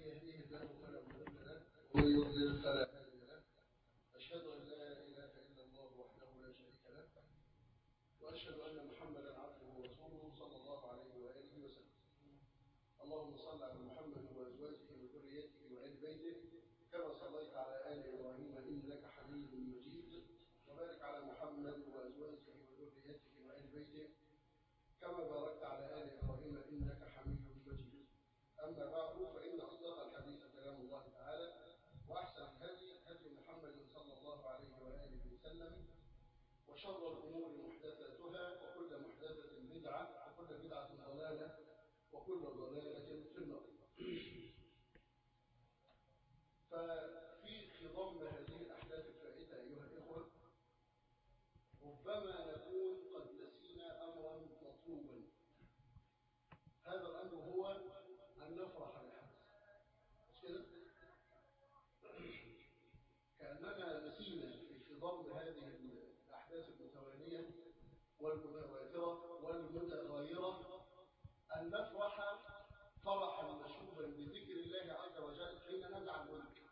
يهديه الله فلا مضل له ومن يضلل فلا هادي له أشهد أن لا إله إلا الله وحده لا شريك له وأشهد أن محمدا عبده ورسوله صلى الله عليه وآله وسلم اللهم صل على محمد وأزواجه وذريته وآل بيته كما صليت على آل إبراهيم إنك حميد مجيد وبارك على محمد وأزواجه وذريته وآل بيته كما باركت على آل إبراهيم إنك حميد مجيد أما بعد فإن أصدق الحديث كلام الله تعالى وأحسن الهدي هدي محمد صلى الله عليه وآله وسلم وشر الأمور محدثاتها وكل محدثة بدعة وكل بدعة ضلالة وكل ضلالة في النار ففي خضم هذه الأحداث الفائتة أيها الإخوة ربما نكون قد نسينا أمرا مطلوبا هذا الأمر هو أن نفرح بالحدث مش كده؟ كأننا نسينا في خضم هذه الأحداث المتوالية والمتواترة والمتغيرة أن نفرح فرحا مشوبا بذكر الله عز وجل حين نزع الملك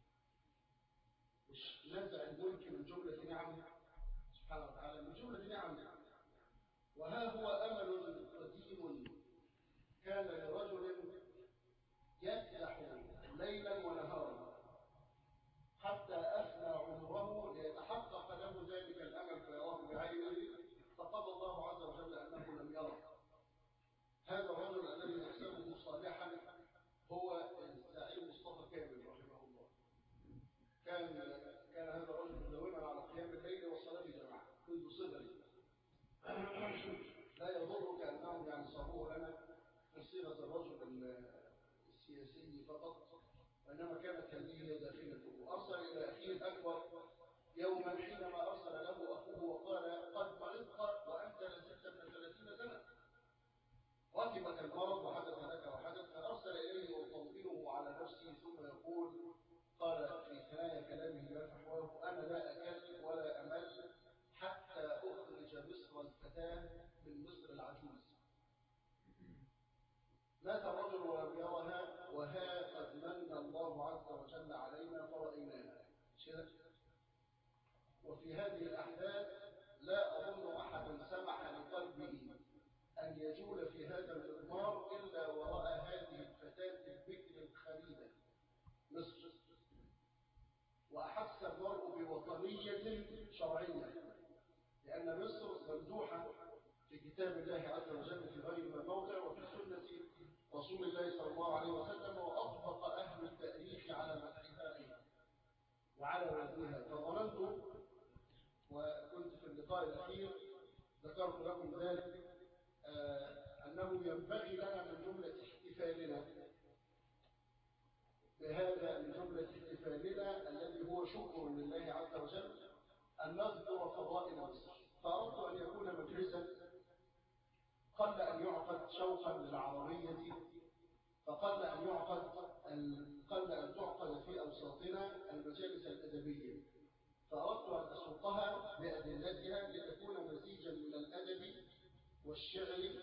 مش نزع الملك من جملة نعم سبحانه وتعالى من جملة نعم وها هو أمل قديم كان لرجل يكدح ليلا ونهارا حتى أفنى عمره ليتحقق له ذلك الأمل فيراه بعينه فقضى الله عز وجل أنه لم يره هذا الرجل الذي نحسبه صالحا هو الزعيم مصطفى كامل رحمه الله كان كان هذا الرجل مداوما على قيام الليل والصلاه جماعه منذ صغره لا يضرك انهم يعني صاروه لنا في صيغه الرجل السياسي فقط وانما كانت هذه هي داخلته ارسل الى اخيه الاكبر يوما حينما ارسل له اخوه وقال قد مرضت وانت لست ابن ثلاثين سنه ركبك المرض وحدث لك وحدث فأرسل إليه يطمئنه على نفسه ثم يقول قال في ثنايا كلامه يفحواه أنا لا أكل ولا أمل حتى أخرج مصر الفتاة من مصر العجوز مات الرجل ولم يرها وها قد من الله عز وجل علينا فرأيناها وفي هذه الأحداث لا أظن أحدا سمح لقلبه أن يجول في هذا المضمار إلا ورأى هذه الفتاة البكر الخليدة مصر وأحس المرء بوطنية شرعية لأن مصر ممدوحة في كتاب الله عز وجل في غير ما موضع وفي سنة رسول الله صلى الله عليه وسلم وأطبق أهل التاريخ على مدحها وعلى وزنها فظننت وكنت في اللقاء الأخير ذكرت لكم ذلك آه أنه ينبغي لنا من جملة احتفالنا بهذا من جملة احتفالنا الذي هو شكر لله عز وجل أن نذكر فضائل مصر فأردت أن يكون مجلسا قل أن يعقد شوقا للعربية فقل أن يعقد قل أن تعقد في أوساطنا المجالس الأدبية فأردت أن أسوقها بأدلتها لتكون مزيجا من الأدب والشعر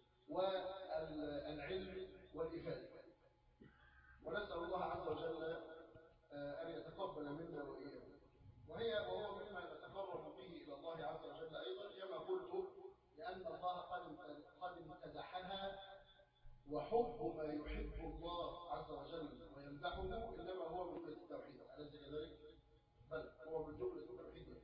والعلم والإفادة ونسأل الله عز وجل أن يتقبل منا وإياكم وهي وهو مما نتقرب به إلى الله عز وجل أيضا كما قلت لأن الله قد قد امتدحها وحب ما يحب الله عز وجل ويمدحه إنما هو من جملة التوحيد أليس كذلك؟ بل هو من جملة التوحيد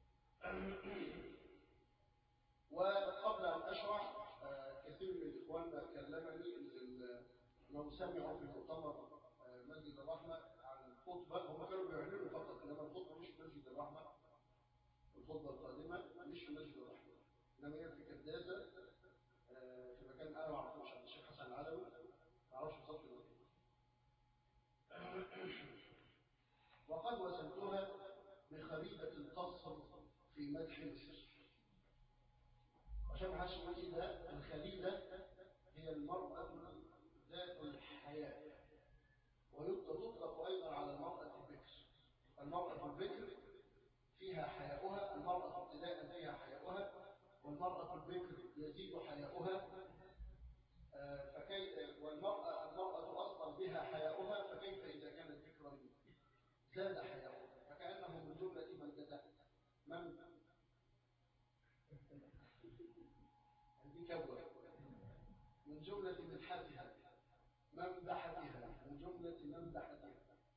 وقبل أن أشرح كثير من إخواننا كلمني أنهم سمعوا في مؤتمر مسجد الرحمة عن خطبة هم كانوا بيعلنوا فقط إنما الخطبة مش في مسجد الرحمة الخطبة القادمة مش في مسجد الرحمة إنما هي في كداسة في مكان أنا ما أعرفوش عند الشيخ حسن العلوي ما أعرفش بالظبط المكان وقد وسمتها بخريدة القصر في مدح مصر عشان ما حدش يقول ده الخليدة هي المرأة ذات الحياة ويطلق أيضا على المرأة البكر المرأة البكر فيها حياؤها المرأة ابتداء فيها حياؤها والمرأة البكر يزيد حياؤها فكي والمرأة المرأة أصلا بها حياؤها فكيف إذا كانت ذكرا زاد حياؤها فكأنه من جملة من زاد من عندي كبر من جملة مدحتها ممدحتها من جملة ممدحتها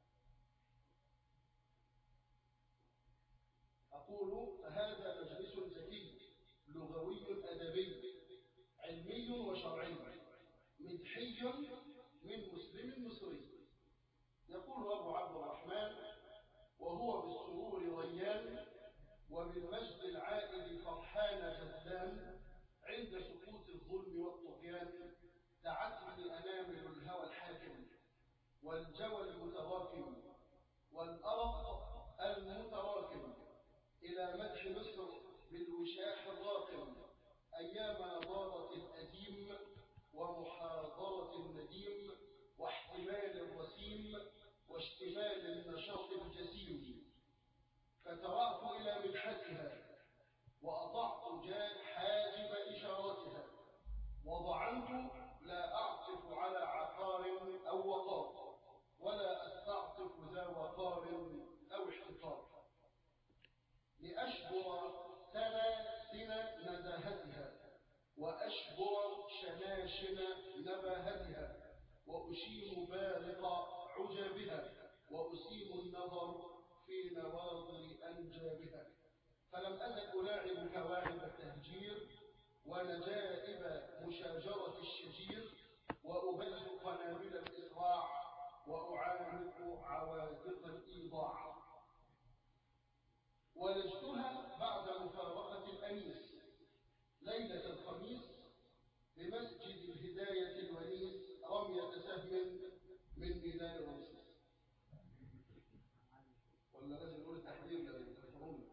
أقول فهذا مجلس ذكي لغوي أدبي علمي وشرعي مدحي من مسلم مصري يقول أبو عبد الرحمن وهو بالسرور ريان وبالمجد العائد فرحان جدان عند سقوط الظلم والطغيان دعتني أنامل الهوى الحاكم والجوى المتراكم والأرق المتراكم إلى مدح مصر بالوشاح الراقم أيام نضارة الأديم ومحاضرة النديم واحتمال الرسيم واشتمال النشاط الجسيم فترعت إلى مدحتها وأضعت حاجب إشارتها وضعنت لا أعطف على عقار أو وقار ولا أستعطف ذا وقار أو احتقار لأشبر سلاسل نزاهتها وأشبر شناشن نباهتها وأشيم بارق عجبها وأسيم النظر في نواظر أنجابها فلم أزل ألاعب كواعب التهجير ونجائب مشاجرة الشجير وأبلغ قنابل الإسراع وأعانق عواتق الإيضاع ولجتها بعد مفارقة الأنيس ليلة الخميس بمسجد الهداية الونيس رمية سهم من ميدان رمسيس ولا لازم نقول التحذير للمفهوم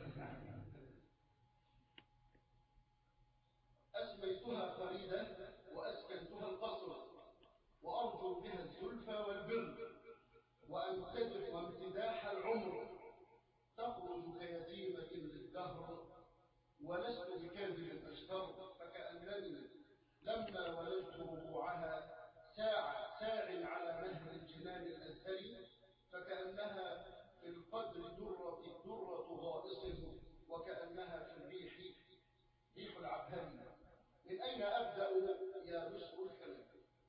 أسميتها فريدة وأسكنتها القصر وأرجو بها الزلفى والبر وأمتدح وامتداح العمر تخرج كيتيمة للدهر ولست بكاذب أشتر فكأنني لما ولدت ربوعها ساعة ساع على مهر الجنان الأزهري فكأنها في القدر درة درة غائص وكأنها في الريح ريح العبهري من أين أبدأ يا مصر الكلام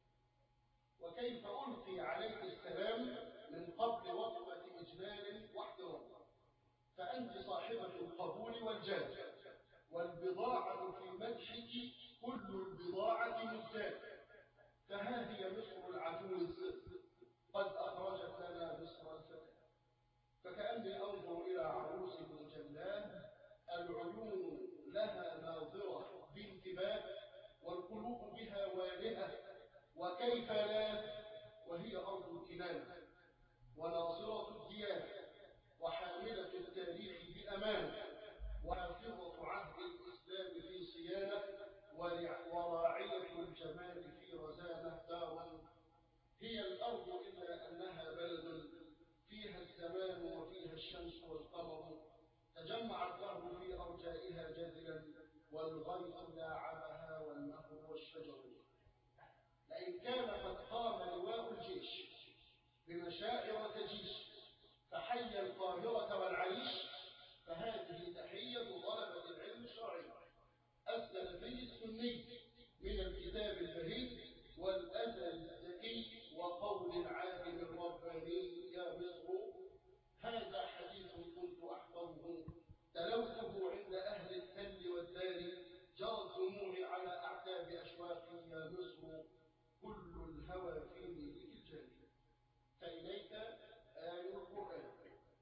وكيف ألقي عليك السلام من قبل وقفة إجلال واحترام فأنت صاحبة القبول والجاد والبضاعة في مدحك كل البضاعة مزداد فها هي مصر العجوز قد أخرجت لنا مصر الفتى فكأني أنظر إلى عروس مجلاه العيون لها ناظرة بانتباه والقلوب بها والهة وكيف لا وهي أرض الكنانة وناصرة الديانة وحاملة التاريخ بأمان وحافظة عهد الإسلام في صيانة وراعية الجمال في رزانة دارا هي الأرض إلا أنها بلد فيها الزمان وفيها الشمس والقمر تجمع الدهر في أرجائها جذلا والغيث لاعبها والنهر والشجر لئن كان قد قام لواء الجيش بمشاعر تجيش فحي القاهرة والعيش فهذه تحية طلبة العلم الشرعي السلفي السني من الكتاب البهي والأثر الذكي وقول العالم الرباني يا مصر هذا حديث كنت أحفظه تلوته عند أهل التل والدار جرى الدموع على أعتاب أشواقي يا مصر كل الهوى فيني بالجنة فإليك آي القرآن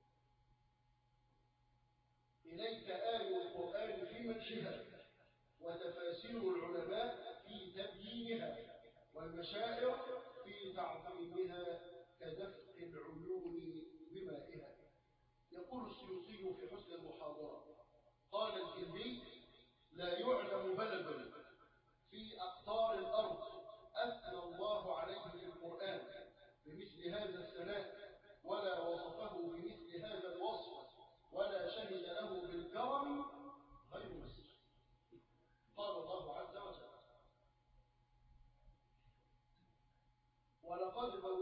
إليك آي القرآن في مدحها وتفاسير العلماء في تبيينها والمشاعر في تعظيمها كدفق العيون بمائها يقول السيوطي في حسن المحاضرة قال الكلبي لا يعلم بلد في أقطار الأرض أثنى الله عليه في القرآن بمثل هذا الثناء ولا وصفه بمثل هذا الوصف ولا شهد له بالكرم غير مصر قال الله عز وجل ولقد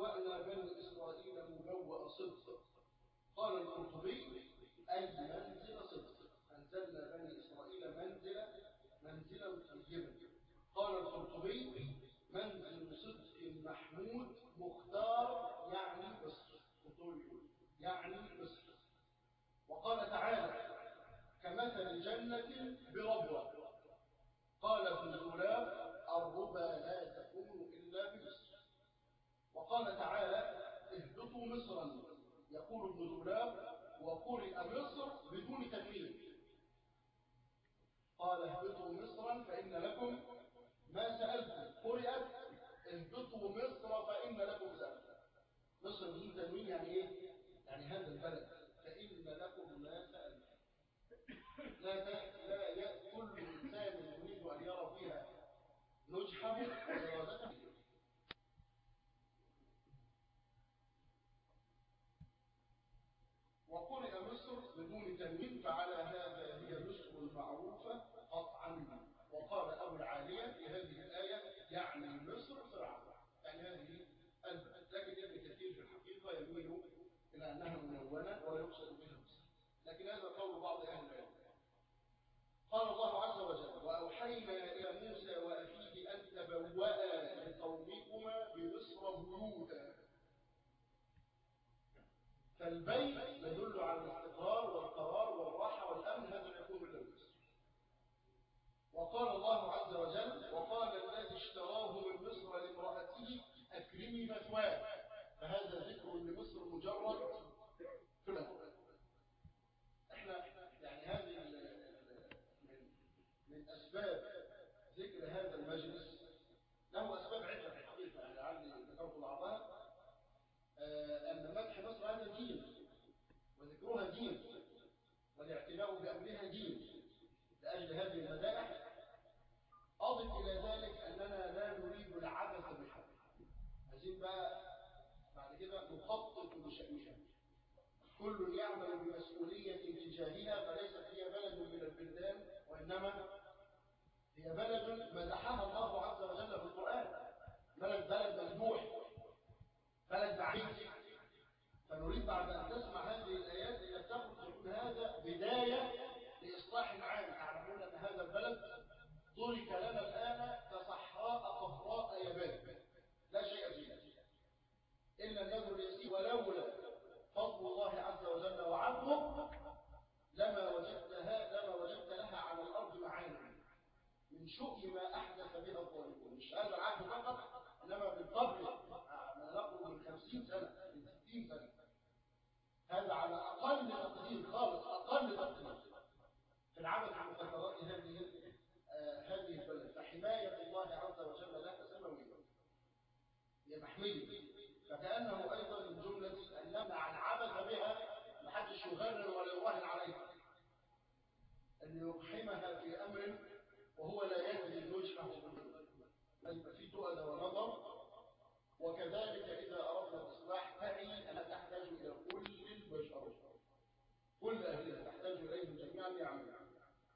القرطبي أي منزل صدق أنزلنا بني إسرائيل منزل منزلا طيبا قال القرطبي منزل صدق محمود مختار يعني مصر يعني مصر وقال تعالى كمثل جنة بربوة قال ابن دولاب الربا لا تكون إلا بمصر وقال تعالى اهبطوا مصرا يقول ابن دولاب وقرئ مصر بدون تنوين قال اهبطوا مصرا فإن لكم ما سألتم قرئت اهبطوا مصر فإن لكم سألتم مصر بدون تنوين يعني ايه؟ يعني هذا البلد فإن لكم ما سألتم لا لا لا كل إنسان يريد أن يرى فيها نجحه وإرادته وقرئ مصر بدون تنوين فعلى هذا هي مصر المعروفة قطعا وقال أبو العالية في هذه الآية يعني مصر فرعون يعني هذه البلد لكن ابن كثير في الحقيقة يميل إلى أنها منونة ولا يقصد بها مصر لكن هذا قول بعض أهل العلم قال الله عز وجل وأوحينا إلى موسى وأخيه أن تبوأ لقومكما بمصر بيوتا فالبيت يدل على الاستقرار والقرار والراحة والأمن هذا يكون من مصر وقال الله عز وجل وقال الذي اشتراه من مصر لامرأته أكرمي مثواه فهذا ذكر لمصر مجرد كله احنا يعني هذه من من اسباب ذكر هذا المجلس له اسباب عده في الحقيقه يعني لعلي ذكرت بعضها آه ان مدح مصر هذا دين وذكرها دين والاعتناء بامرها دين لاجل هذه المدائح اضف الى ذلك اننا لا نريد العبث بها عايزين بقى بعد كده نخطط لشأنها كل يعمل بمسؤولية تجاهها فليست هي بلد من البلدان وإنما هي بلد مدحها الله عز وجل في القرآن بلد بلد مذبوح بلد بعيد فنريد بعد أن نسمع هذه الآيات أن تخرج من هذا بداية لإصلاح عام تعلمون أن هذا البلد ترك لنا الآن كصحراء قفراء يابان لا شيء فيها إلا النذر اليسير ولولا فضل الله عز وجل وعفوه لما وجدتها لما وجدت لها على الأرض معاني من شؤم ما أحدث بها الظالمون مش هذا العهد فقط إنما بالقبل ما نقل من خمسين سنة من ستين سنة هذا على أقل تقدير خالص أقل تقدير في العمل عن فترات هذه آه هذه البلد فحماية الله عز وجل لها سماوية هي محمية فكأنه أيضا من جملة أن نمنع العبث بها محدش يغرر ولا يراهن عليها أن يقحمها في أمر وهو لا يدري نجحه يبقى في تؤد ونظر وكذلك إذا أردنا الإصلاح تعني أنها تحتاج إلى كل البشر كل أهلها تحتاج إليهم جميعا يعملون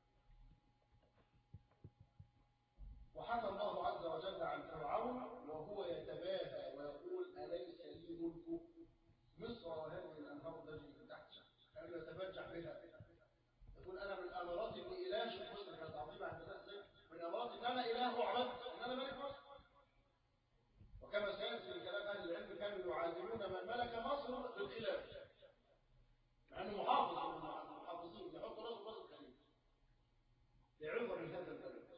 وحكى الله عز وجل عن فرعون وهو يتباهى ويقول أليس لي ملك مصر وهذه الأنهار تجري من تحتها كأنه يتبجح بها يقول أنا من أمارات إن إله شوف مصر كانت عظيمة عند الناس من أمارات إن أنا إله وعبد إن أنا ملك مصر وكما سيأتي من كلام أهل العلم كانوا يعادلون من ملك مصر بالخلاف مع أنه محافظ من المحافظين يحط راسه راس الخليفة لعذر هذا البلد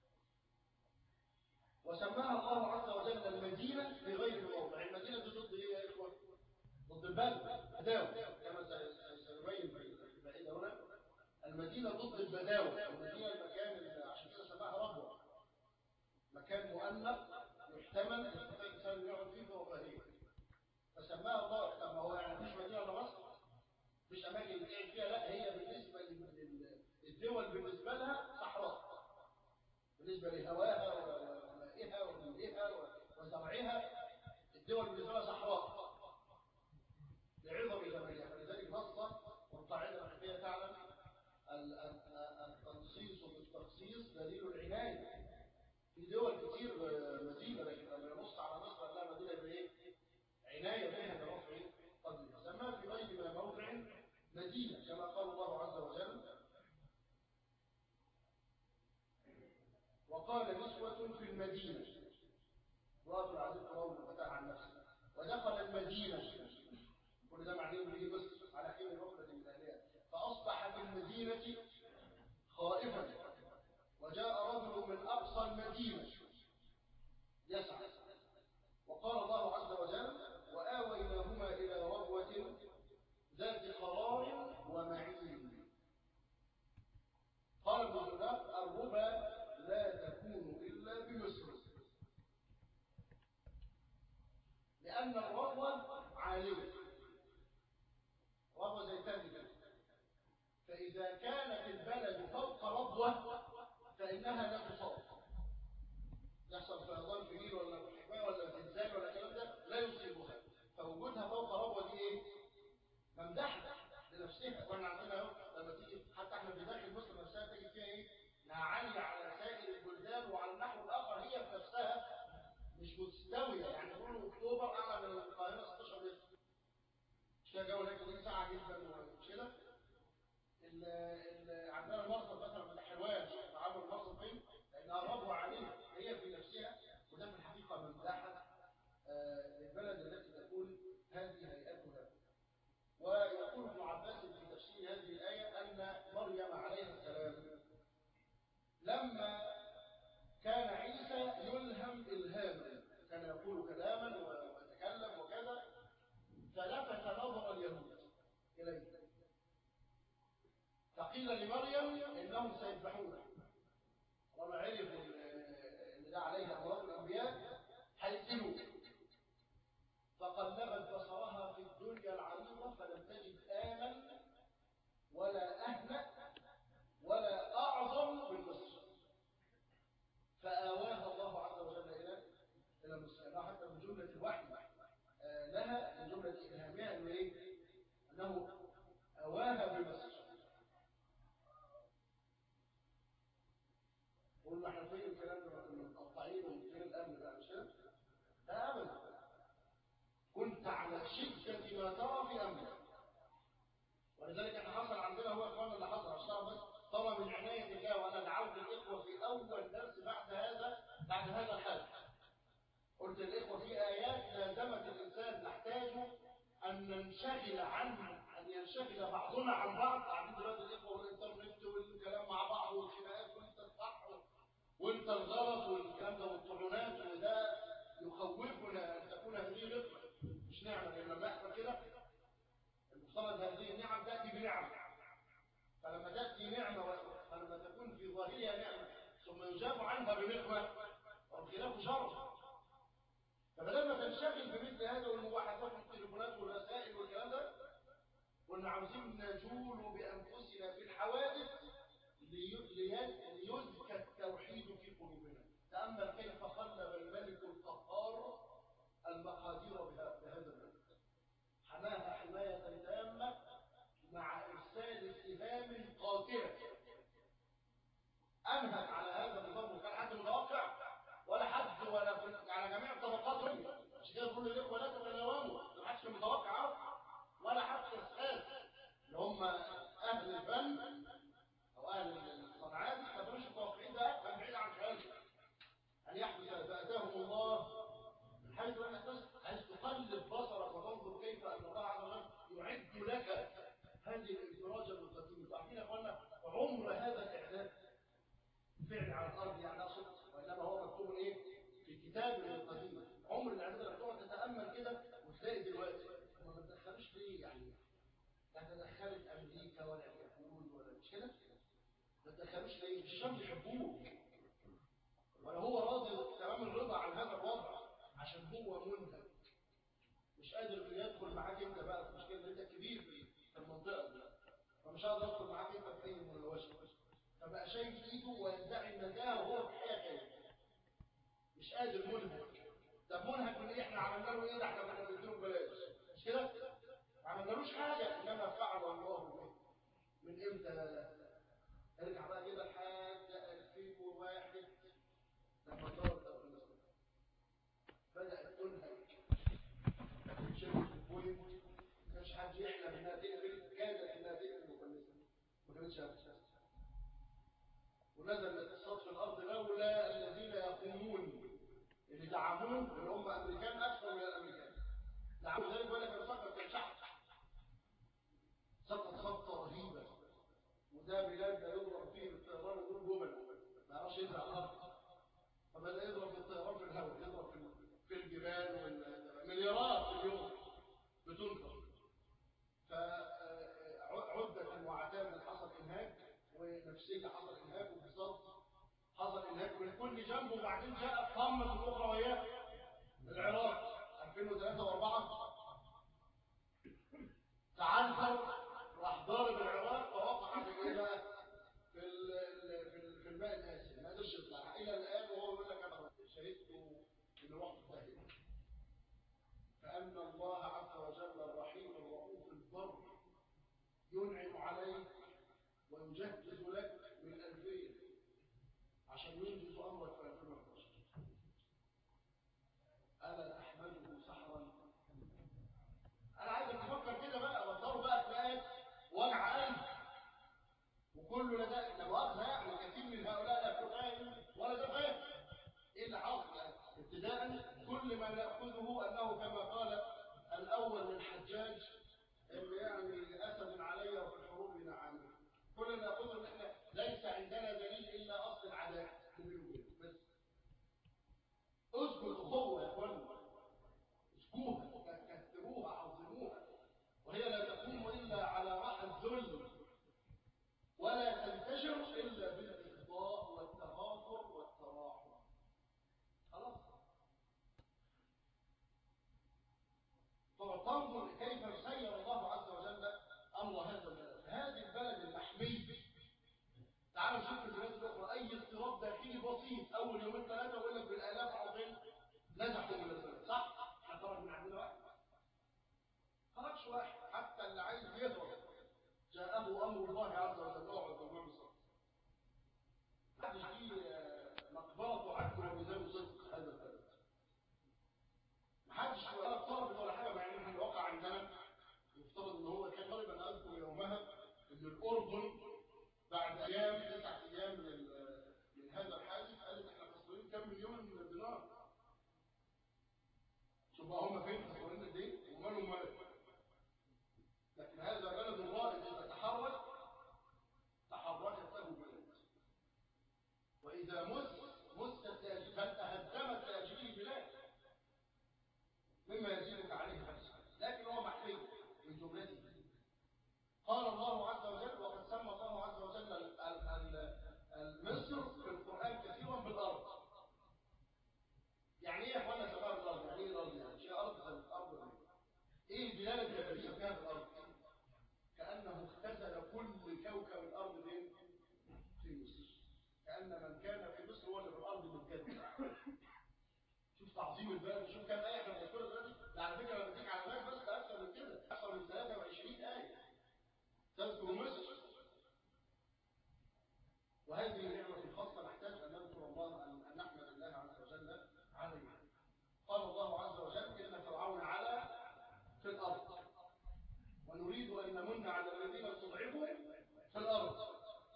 وسماها الله عز وجل المدينة في غير الموضع المدينة دي ضد ايه يا اخوان ضد البلد بداوة كما سنبين في بعيد هنا المدينة ضد البداوة المدينة المكان عشان كده سماها ربوة مكان مؤنق يحتمل الإنسان يقعد فيه برفاهية فسماها الله طب ما هو يعني مش مدينة ولا مصر مش أماكن يتقعد فيها لا هي بالنسبة للدول بالنسبة لها صحراء بالنسبة لهواها ومائها وملئها وزرعها الدول بالنسبة لها صحراء لعظم جمالها فلذلك نص والقاعدة الحقيقية تعلم التنصيص بالتخصيص دليل العناية في دول كتير مدينة لكن لما ينص على مصر انها مدينة بايه؟ عناية بها برفع قدرها سماها في غير موضع وقال نسوة في المدينة امرأة العزيز فرعون فتح عن نفسه ودخل المدينة كل ده معنيه به مصر على حين غفلة من أهلها فأصبح في المدينة خائفا وجاء رجل من أقصى المدينة يسعى وقال الله عز وجل وآويناهما إلى ربوة ذات قرار ومعين قال ابن جناب الربا لا تكون إلا بمصر لأن الربوة عالية ربوة زي تاني كده فإذا كانت البلد فوق ربوة فإنها لا تصاب يحصل فيضان في نيل ولا في حكاية ولا زلزال ولا الكلام ده لا يصيبها فوجودها فوق ربوة دي ايه؟ ممدحة لنفسها واحنا عندنا اهو لما تيجي حتى احنا في داخل مصر نفسها تجد فيها ايه؟ انها عالية على سائر البلدان وعلى النحو الآخر هي في نفسها مش مستوية يعني بيقولوا أكتوبر أعلى من القاهرة 16 متر مش كده جو هناك دي ساعة جدا ومش كده عندنا المرصد مثلا من الحلوان تعامل المرصد فين؟ لأنها ربوة عليها هي في نفسها وده في الحقيقة ممدحة للبلد التي تكون هذه هيئتها ويقول ابن عباس في تفسير هذه الآية أن مريم عليه السلام لما كان عيسى يلهم إلهاما كان يقول كلاما ويتكلم وكذا فلفت نظر اليهود إليه فقيل لمريم إنهم سيذبحونه وما عرف ان ده عليه أمراض الأنبياء هيقتلوه فقلبت بصرها في الدنيا العريضة فلم تجد آمن ولا أهنأ ولا أعظم من مصر فآواها الله عز وجل إلى إلى مصر حتى من جملة الوحي لها من جملة إلهامها أنه إيه؟ أنه أواها بمصر قلنا احنا فين الكلام ده متقطعين وفين الأمن بقى مش كده؟ لا أبدا كنت على شدة ما ترى في أمرك ولذلك احنا حصل عندنا هو اخواننا اللي حصل عشان بس طبعا من عناية الله وانا دعوت الاخوة في اول درس بعد هذا بعد هذا الحال قلت الاخوة في ايات لازمت الانسان نحتاج ان ننشغل عنه ان ينشغل بعضنا عن بعض قاعدين دلوقتي الاخوة والانترنت والكلام مع بعض والخناقات وانت الصح وانت الغلط والكلام ده والطعونات وده يخوفنا ان تكون هذه نقمة مش نعمة لان لما يحصل كده المفترض هذه النعم تأتي بنعم فلما تأتي نعمة فلما تكون في ظاهرها نعمة ثم يجاب عنها بنقمة والخلاف شر فبدل ما تنشغل بمثل هذا والمباحثات والتليفونات والرسائل والكلام ده كنا عاوزين نجول بأنفسنا في الحوادث ليزكى التوحيد في قلوبنا تأمل كيف قلب الملك القهار المقادير بهذا الملك حماها حماية تامة مع إرسال سهام قاتلة أنهت على هذا النظام وكان حد متوقع ولا حد ولا على جميع طبقاتهم مش كده كل الإخوة لا تتناوموا ما حدش كان متوقع ولا حتى السادة اللي هم أهل الفن أو أهل الصنعات ما كانوش متوقعين ده كان بعيد عن خيالهم أن يحدث فأتاهم الله من حيث لا تحتسب حيث تقلب بصرك وتنظر كيف أن الله عز وجل يعد لك هذه الانفراجة المقدمة تعرفين يا أخوانا عمر هذا الإعداد فعل على الأرض يعني أقصد وإنما هو مكتوب إيه في كتاب القديم عمر الإعداد اللي بتقعد تتأمل كده وتلاقي دلوقتي ما تتدخلش ليه يعني لا تدخلت أمريكا ولا اليهود ولا مش كده ما تدخلوش ليه مش الشام بيحبوه ولا هو راضي تمام الرضا عن هذا الوضع عشان هو منهك مش قادر يدخل معاك انت بقى في مشكله انت كبير في المنطقه دي فمش هقدر ادخل معاك انت في اي مناوشه فبقى شايف ايده ويدعي النجاه وهو في حياه مش قادر منهك طب منهك من ايه احنا عملنا له ايه ده احنا كنا بنديله ببلاش مش كده ما عملنالوش حاجه انما فعل الله به من امتى ارجع بقى كده لحد 2001 لما طارت الدوله بدأت تنهك شركة البوينت ما كانش حد يحلم انها تقفل كادت انها تقفل مكنسة ما كانتش هتشتغل ونزل الاقتصاد في الارض لولا ان عمه اللي هم امريكان اكثر من الامريكان ده عمه زي بيقول لك السقط كان شحط سقط سقطه رهيبه وده بلاد لا يضرب فيه بالطيران يقول جبل ما يعرفش ينزل على الارض فبدا يضرب بالطيران في الهواء يضرب في في الجبال مليارات في اليوم بتنفق فعدة وعتابة حصل إنهاك ونفسية حصل إنهاك وبالظبط حصل إنهاك من كل جنب وبعدين جاءت قامة الأخرى وهي العراق 2003 و4 تعذر راح ضارب العراق فوقع في ايه بقى؟ في ال في ال في الماء الآسي ما قدرش يطلع إلى الآن وهو يقول لك أنا شهدت إن رحت داهية فأن الله عز وجل الرحيم الرؤوف البر ينعم عليك ويجهز لك من ألفين عشان ينجز أمرك في 2011 ألا تحمده سحرا أنا عايزك تفكر كده بقى بطلوا بقى تلاقي وجع قلب وكله لدى لا مؤاخذة يعني كثير من هؤلاء لا فاهم ولا ده فاهم ايه اللي حصل يعني ابتداء كل ما ناخذه انه كما قال الاول للحجاج اللي يعني اسد علي وفي الحروب نعم كل ما ناخذه ان احنا ليس عندنا دليل الا اصل العداء بس اذكر اخوه يا اخوانا اسكوها كثروها عظموها وهي لا تقوم الا على راحه الذل ولا تنتشر الا بالاخضاء والتغافر والتراحم خلاص فتنظر كيف سير الله عز وجل امر هذا البلد هذه البلد المحمي تعالوا نشوف البلاد الاخرى اي اضطراب داخلي بسيط اول يومين ثلاثه يقول لك بالالاف عظيم نزحوا من البلد صح؟ خرج من عندنا واحد خرجش واحد حتى اللي عايز يهرب جاءه امر الله عز وجل اقعد بالامام الصلاه محدش فيه مقبرة عدل وميزان صدق هذا البلد محدش ولا افترض ولا حاجة مع ان احنا وقع عندنا يفترض ان هو كان غالبا اذكر يومها ان الاردن بعد ايام تسعة ايام من من هذا الحادث قالت احنا خسرانين كم مليون من الدينار شوف بقى هم فين خسرانين قد ايه ومالهم مالك لكن هذا بلد الرائد اذا تحرك تحركت له بلد وإذا مس مست بل تهدمت لأجله البلاد مما يزيدك عليه حرصا لكن هو محمي من جملته قال الله عز وجل وقد سمى الله عز وجل المصر في القرآن كثيرا بالأرض يعني ايه يا اخوانا سماها بالأرض يعني ايه الأرض يعني شيء أرض زي الأرض ايه البلاد الجبلية فيها بالأرض كأنه اختزل كل كوكب الأرض فين في مصر كأن من كان في مصر هو اللي في الأرض متجدد شوف تعظيم البلد شوف كم آية احنا بنذكرها دلوقتي ده على فكرة لما تيجي على بالك بس أكثر من كده أكثر من 23 آية تذكر مصر وهذه نعمة خاصة نحتاج أن نذكر الله أن نحمد الله عز وجل عليها قال الله عز وجل إن فرعون علا في الأرض ونريد أن نمن على الذين استضعفوا في الأرض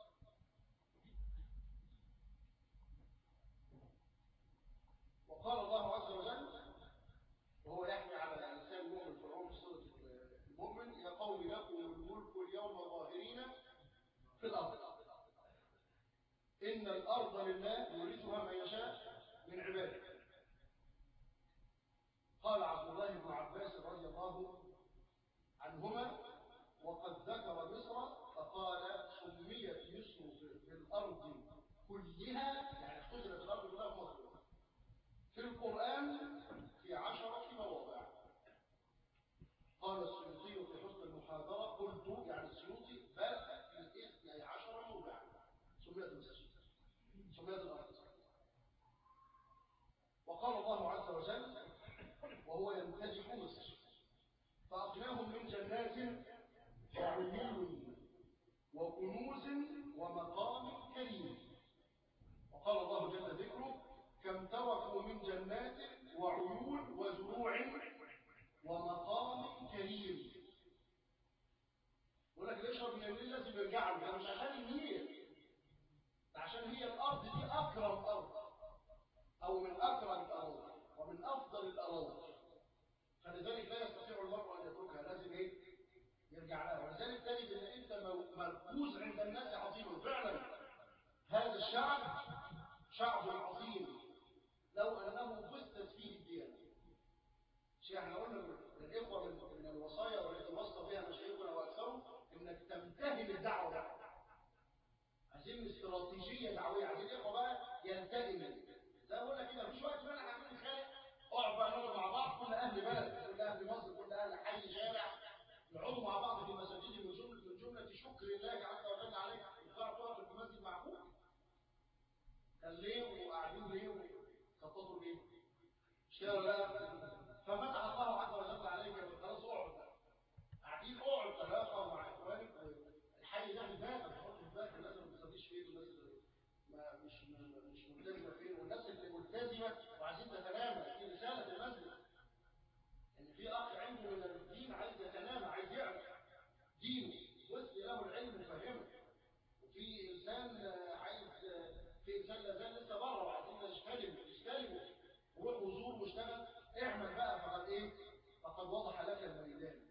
وقال الله عز وجل وهو يحمي على لسان المؤمن فرعون في سوره المؤمن يا قوم لكم الملك اليوم ظاهرين في الارض ان الارض لله يورثها من يشاء من عباده قال عبد الله بن عباس رضي الله عنهما وقد ذكر مصر فقال سميت مصر في الارض كلها يعني اختزلت الارض كلها في مصر في القرآن في عشرة مواضع قال السيوطي في حسن المحاضرة قلت يعني السيوطي بل في اثني عشر موضعا سميت مصر سميت الأرض وقال الله عز وجل وهو يمتدح مصر فأقناهم من جنات وعيون وكنوز ومقام كريم وقال الله جل ذكره كم تركوا من جنات وعيون وزروع ومقام كريم يقول لك اللي يشرب من النيل لازم يرجع له ده مش عشان النيل ده عشان هي الارض دي اكرم ارض او من اكرم الارض ومن فلذلك لا يستطيع المرء ان يتركها لازم ايه يرجع لها ولذلك تجد ان انت مركوز عند الناس عظيم فعلا هذا الشعب شعب عظيم لو انه بثت فيه الديانه شيء احنا قلنا الاخوه من, من الوصايا والتي وصى بها مشايخنا واكثرهم انك تمتهن الدعوه بقى عايزين استراتيجيه دعويه عايزين الاخوه بقى يلتئموا زي ما بقول لك كده مفيش وقت بقى احنا عاملين خالق اقعد بقى نقعد مع بعض كل اهل بلد كل اهل مصر كل اهل حي شارع نقعدوا مع بعض في المساجد من جمله من جمله شكر الله عز وجل عليك بتعرف تقف في المسجد مع اخوك كان ليه وقاعدين ليه وخططوا ليه مش كده ولا لا ففتح الله عز وجل عليك خلاص اقعد بقى قاعدين اقعد تلاقى مع اخوانك الحي ده في بالك تحط في بالك الناس اللي ما بتصليش فين والناس اللي ما مش مش ملتزمه فين والناس اللي ملتزمه وعايزين تتنامى في رساله في المسجد ان في اخ عنده من الدين عايز يتنامى عايز يعرف دينه وصل له العلم وفهمه وفي انسان عايز في انسان لا زال لسه بره وعايزين نستلم نستلمه وروح وزور واشتغل اعمل بقى فقد ايه فقد وضح لك الميدان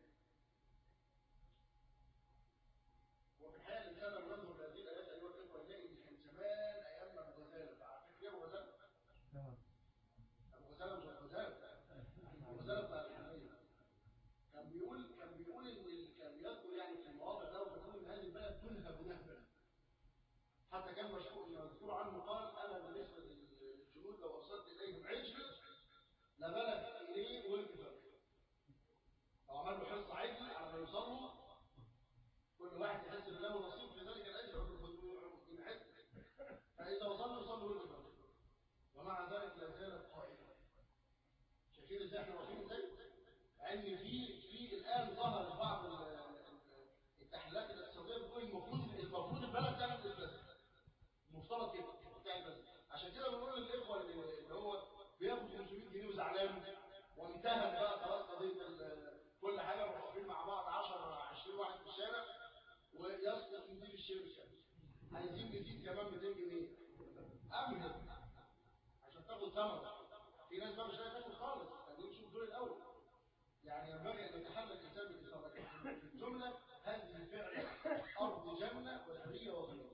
وفي الحقيقه الانسان لما ينظر لهذه الايات ايها الاخوه يلاقي ان كان زمان ايام ابو غزاله عارفين ليه ابو غزاله؟ ابو غزاله مش ابو غزاله ابو غزاله بتاع الحنفيه كان بيقول كان بيقول ان كان يذكر يعني في المواضع ده وبيقول ان هذه البلد تنهب نهبا حتى كان مشهور مذكور عنه قال انا بالنسبه للجنود لو ارسلت اليهم عجل لبلغ اليه والكفر او عمل له حرص عجل على ما يوصلوا كل واحد يحس ان له نصيب في ذلك الاجر ويكون حس فاذا وصلوا يصلوا والكفر ومع ذلك لا زالت قائمه شايفين ازاي احنا واقفين ازاي؟ ان في في الان ظهر بعض التحليلات الاقتصاديه بتقول المفروض المفروض البلد تعمل الاسلام المفترض كده تعمل عشان كده بنقول للاخوه اللي هو بياخد 500 جنيه وزعلان وانتهت بقى خلاص قضيه كل حاجه واقفين مع بعض 10 20 واحد في الشارع ويسقط مدير الشركه الشمس عايزين نزيد كمان 200 جنيه امهل عشان تاخد ثمره في ناس بقى مش لاقيه تاكل خالص خلينا نشوف دول الاول يعني ينبغي ان يتحلى الانسان بالاسلام في الجمله هذه فعلا ارض جنه وحريه وغيره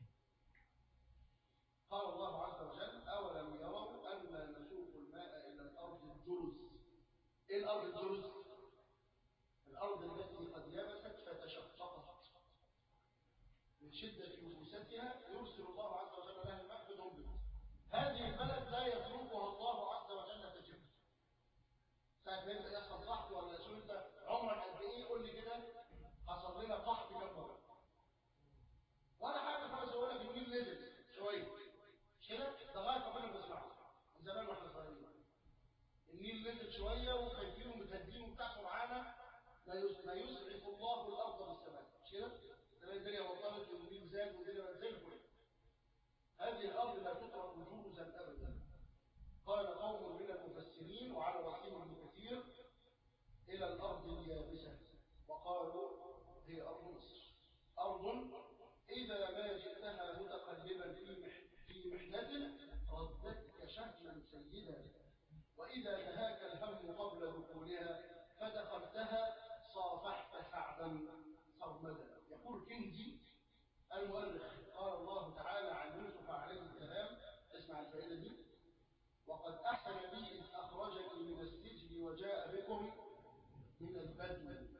قال الله عز وجل اولم يروا انا نسوق الماء الى الارض الجرز ايه الارض الجرز الارض التي قد يبست فتشققت من شده يبوستها يرسل الله عز وجل لها الماء فتنبت هذه البلد لا يتركها الله عز وجل تجف ساعة ما انت يحصل قحط ولا شو انت عمرك قد ايه قول لي كده حصل لنا قحط كم مرة ولا حاجة خلاص اقول لك النيل نزل شوية مش كده لغاية ما كنا بنسمعه من زمان واحنا صغيرين النيل نزل شوية وخايفين ومتهدين وبتاع سرعانة لا لا يسعف الله الارض بالسماء مش كده؟ تلاقي الدنيا بطلت والنيل زاد والدنيا بقت زي الفل هذه الارض لا تترك جوزا ابدا قال قوم من المفسرين وعلى رأسهم ابن كثير إلى الأرض اليابسة وقالوا هي أرض مصر أرض إذا ما جئتها متقلبا في في محنة ردتك شهما سيدا وإذا نهاك الهم قبل دخولها فدخلتها صافحت سعدا صرمدا يقول كنزي المؤرخ قال الله تعالى عن يوسف عليه السلام اسمع الفائدة دي وقد أحسن بي إذ أخرجني من السجن وجاء بكم من البدو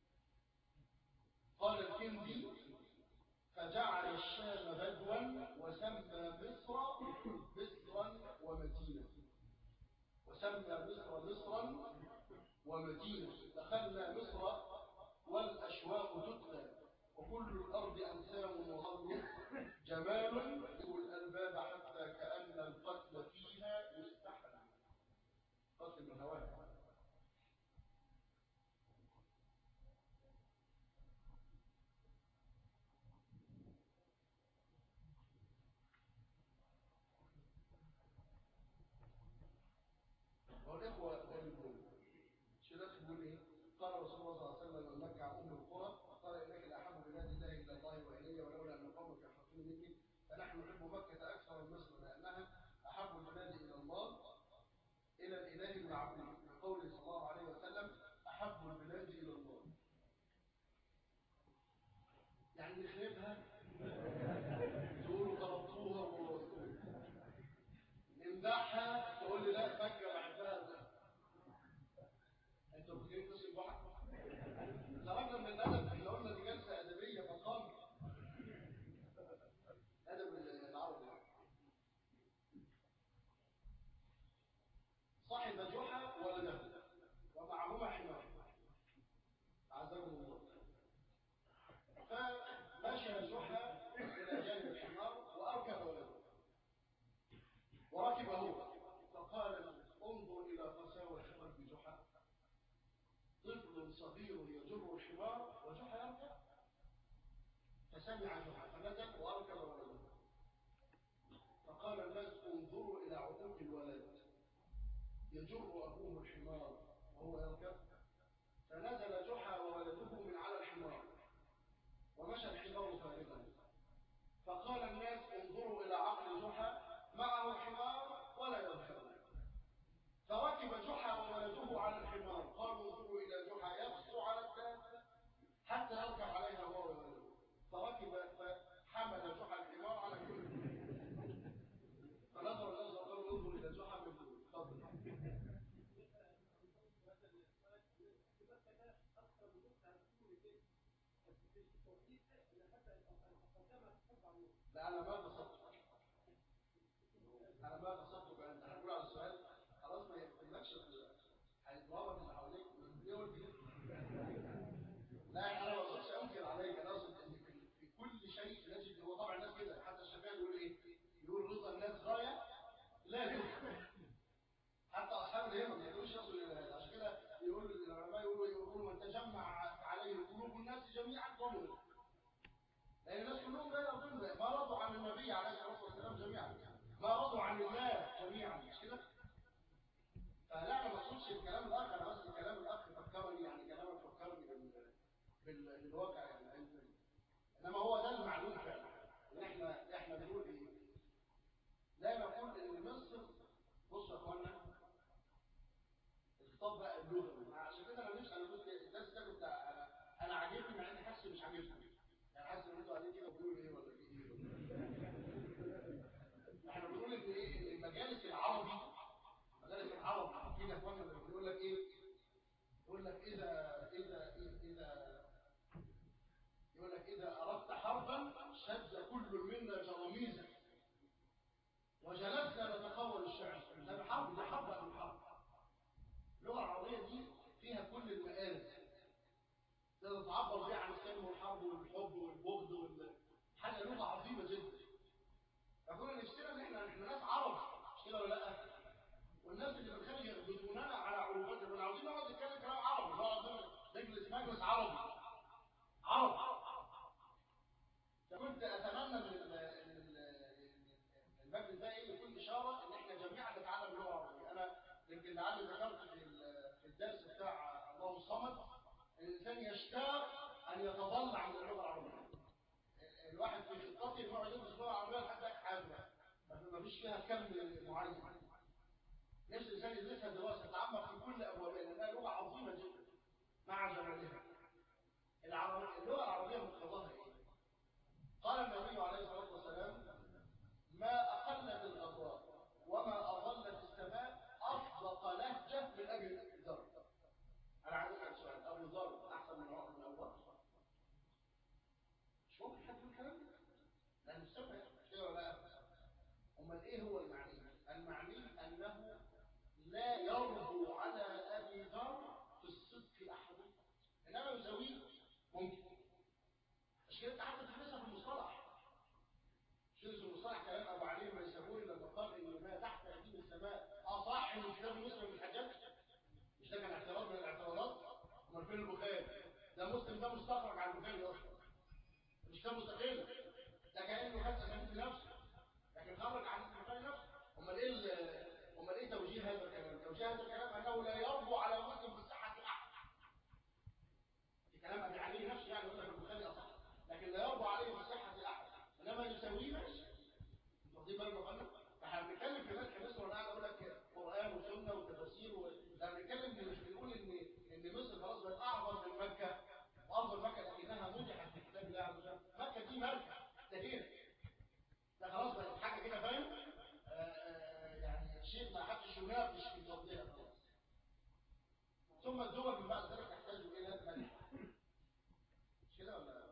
قال الكندي فجعل الشام بدوا وسمى مصر مصرا ومدينة وسمى مصر مصرا ومدينة دخلنا مصر والأشواق تتلى وكل الأرض أنسام وظل جمال يقول الألباب حتى كأن القتل فيها يستحل قتل من هواها والإخوة غالبون شرط يقول إيه قال رسول الله صلى الله عليه وسلم من مكة أم القرى قال إنك الأحب بلاد الله إلى الله وإلي ولولا أن قومك يحرصون مني فنحن فسمع جحا فنزل واركب ولده فقال الناس انظروا الى عقوق الولد يجر ابوه الحمار وهو يركب فنزل جحا وولده من على الحمار ومشى الحمار فارغا فقال الناس انظروا الى عقل جحا معه حمار ولا يركب فركب جحا وولده على الحمار قالوا انظروا الى جحا يقصر على الدابه حتى يركب عليها هو وولده فركب فحمل جحا الحمار على كل فنظر الناس وقالوا انظروا الى جحا من دون تفضل لا انا ما قصدت انا ما قصدت بان هنقول على السؤال خلاص ما يهمكش هيتضرب اللي حواليك والدول دي لا انا ما اقصدش انكر عليك انا اقصد ان في كل شيء نجد هو طبعا الناس كده حتى الشافعي بيقول ايه؟ يقول رضا الناس غايه لا يمكن حتى اصحاب الهمم ما يقولوش يصل الى هذا عشان كده يقول العلماء يقولوا يقولوا من تجمع عليه قلوب الناس جميعا ضمن لان الناس كلهم لا يرضون ما رضوا عن النبي عليه الصلاه والسلام جميعا ما رضوا عن الله جميعا مش كده؟ فلا انا ما اقصدش الكلام الاخر انا بس الكلام الاخ فكرني يعني كلامك فكرني بال... بال... بالواقع يعني انما هو ده المعلوم فعلا ان احنا احنا بنقول ايه؟ لا نقول ان مصر بصوا يا اخوانا الخطاب بقى اللغوي عشان كده انا مش انا كنت الناس ده كنت انا انا عاجبني مع اني حاسس مش عاجبني يعني حاسس ان انتوا قاعدين كده بتقولوا ايه ولا في ايه احنا بنقول ان ايه ان المجالس العربي مجالس العرب كده يا اخوانا بيقول لك ايه يقول لك اذا اذا اذا يقول لك اذا اردت حربا شد كل منا جراميزا وجلسنا نتقول الشعر ده حرب ده حرب قبل الحرب اللغه العربيه دي فيها كل المآرب تقدر تعبر بيها عن السلم والحرب والحب والبغض وال... حاجه لغه عظيمه جدا فكنا نفسنا ان احنا احنا ناس عرب مش كده ولا لا والناس اللي في الخارج يردوننا على عروباتنا احنا عاوزين نقعد نتكلم كلام عربي نقعد نجلس مجلس عربي عرب فكنت اتمنى من المجلس ده ايه يكون اشاره ان احنا جميعا نتعلم اللغه العربيه انا يمكن لعلي ذكرت في في الدرس بتاع الله الصمد الانسان يشتاق ان يتضلع من اللغه العربيه الواحد في خطته انه يقعد يدرس اللغه العربيه لحد اخر حياته ما فيش فيها كم معين نفس الانسان يدرسها دراسه يتعمق في كل ابوابها لانها لغه عظيمه جدا مع جمالها اللغه العربيه مقتضاها ايه؟ قال النبي عليه الصلاه والسلام ما اقلت الغضاء وما اظلت السماء اصدق لهجه من ابي ذر انا عايز اسال سؤال ابو ذر احسن من عمر بن ابو بكر مش ممكن حد يقول الكلام ده لان السمع مش كده ولا لا امال ايه هو المعني المعني انه لا يرجو على ابي ذر في الصدق احد انما يساويه ممكن مش كده انت حتى تدرسها في المصطلح مش في المصطلح كلام ابو علي ما يسموه لما قال ان ما تحت ايدين السماء اصح من كتاب مسلم بن الحجاج مش ده كان اعتراض من الاعتراضات امال فين البخاري ده مسلم ده مستخرج عن البخاري اصلا مش كتاب مستقل ده كانه خد اسانيد لنفسه لكن خرج عن البخاري نفسه امال ايه امال ايه توجيه هذا الكلام توجيه هذا الكلام انه لا يرجو على مسلم بالصحه احد في كلام ابي علي نفسه يعني يقول لك البخاري اصح لكن لا يرجو عليه بالصحه احد انما يساويه ماشي انتوا واخدين بالكم يا فندم فاحنا بنتكلم في مدح مصر وانا قاعد اقول لك قران وسنه وتفاسير و... لا بنتكلم مش بنقول ان ان مصر خلاص بقت اعظم من مكه وافضل مكه لكنها مدحت في كتاب الله عز وجل مكه دي مركز ده كده ده خلاص بقت حاجه كده فاهم يعني شيء ما حدش يناقش في فضلها خلاص ثم الدول من بعد ذلك تحتاج الى مدح مش كده ولا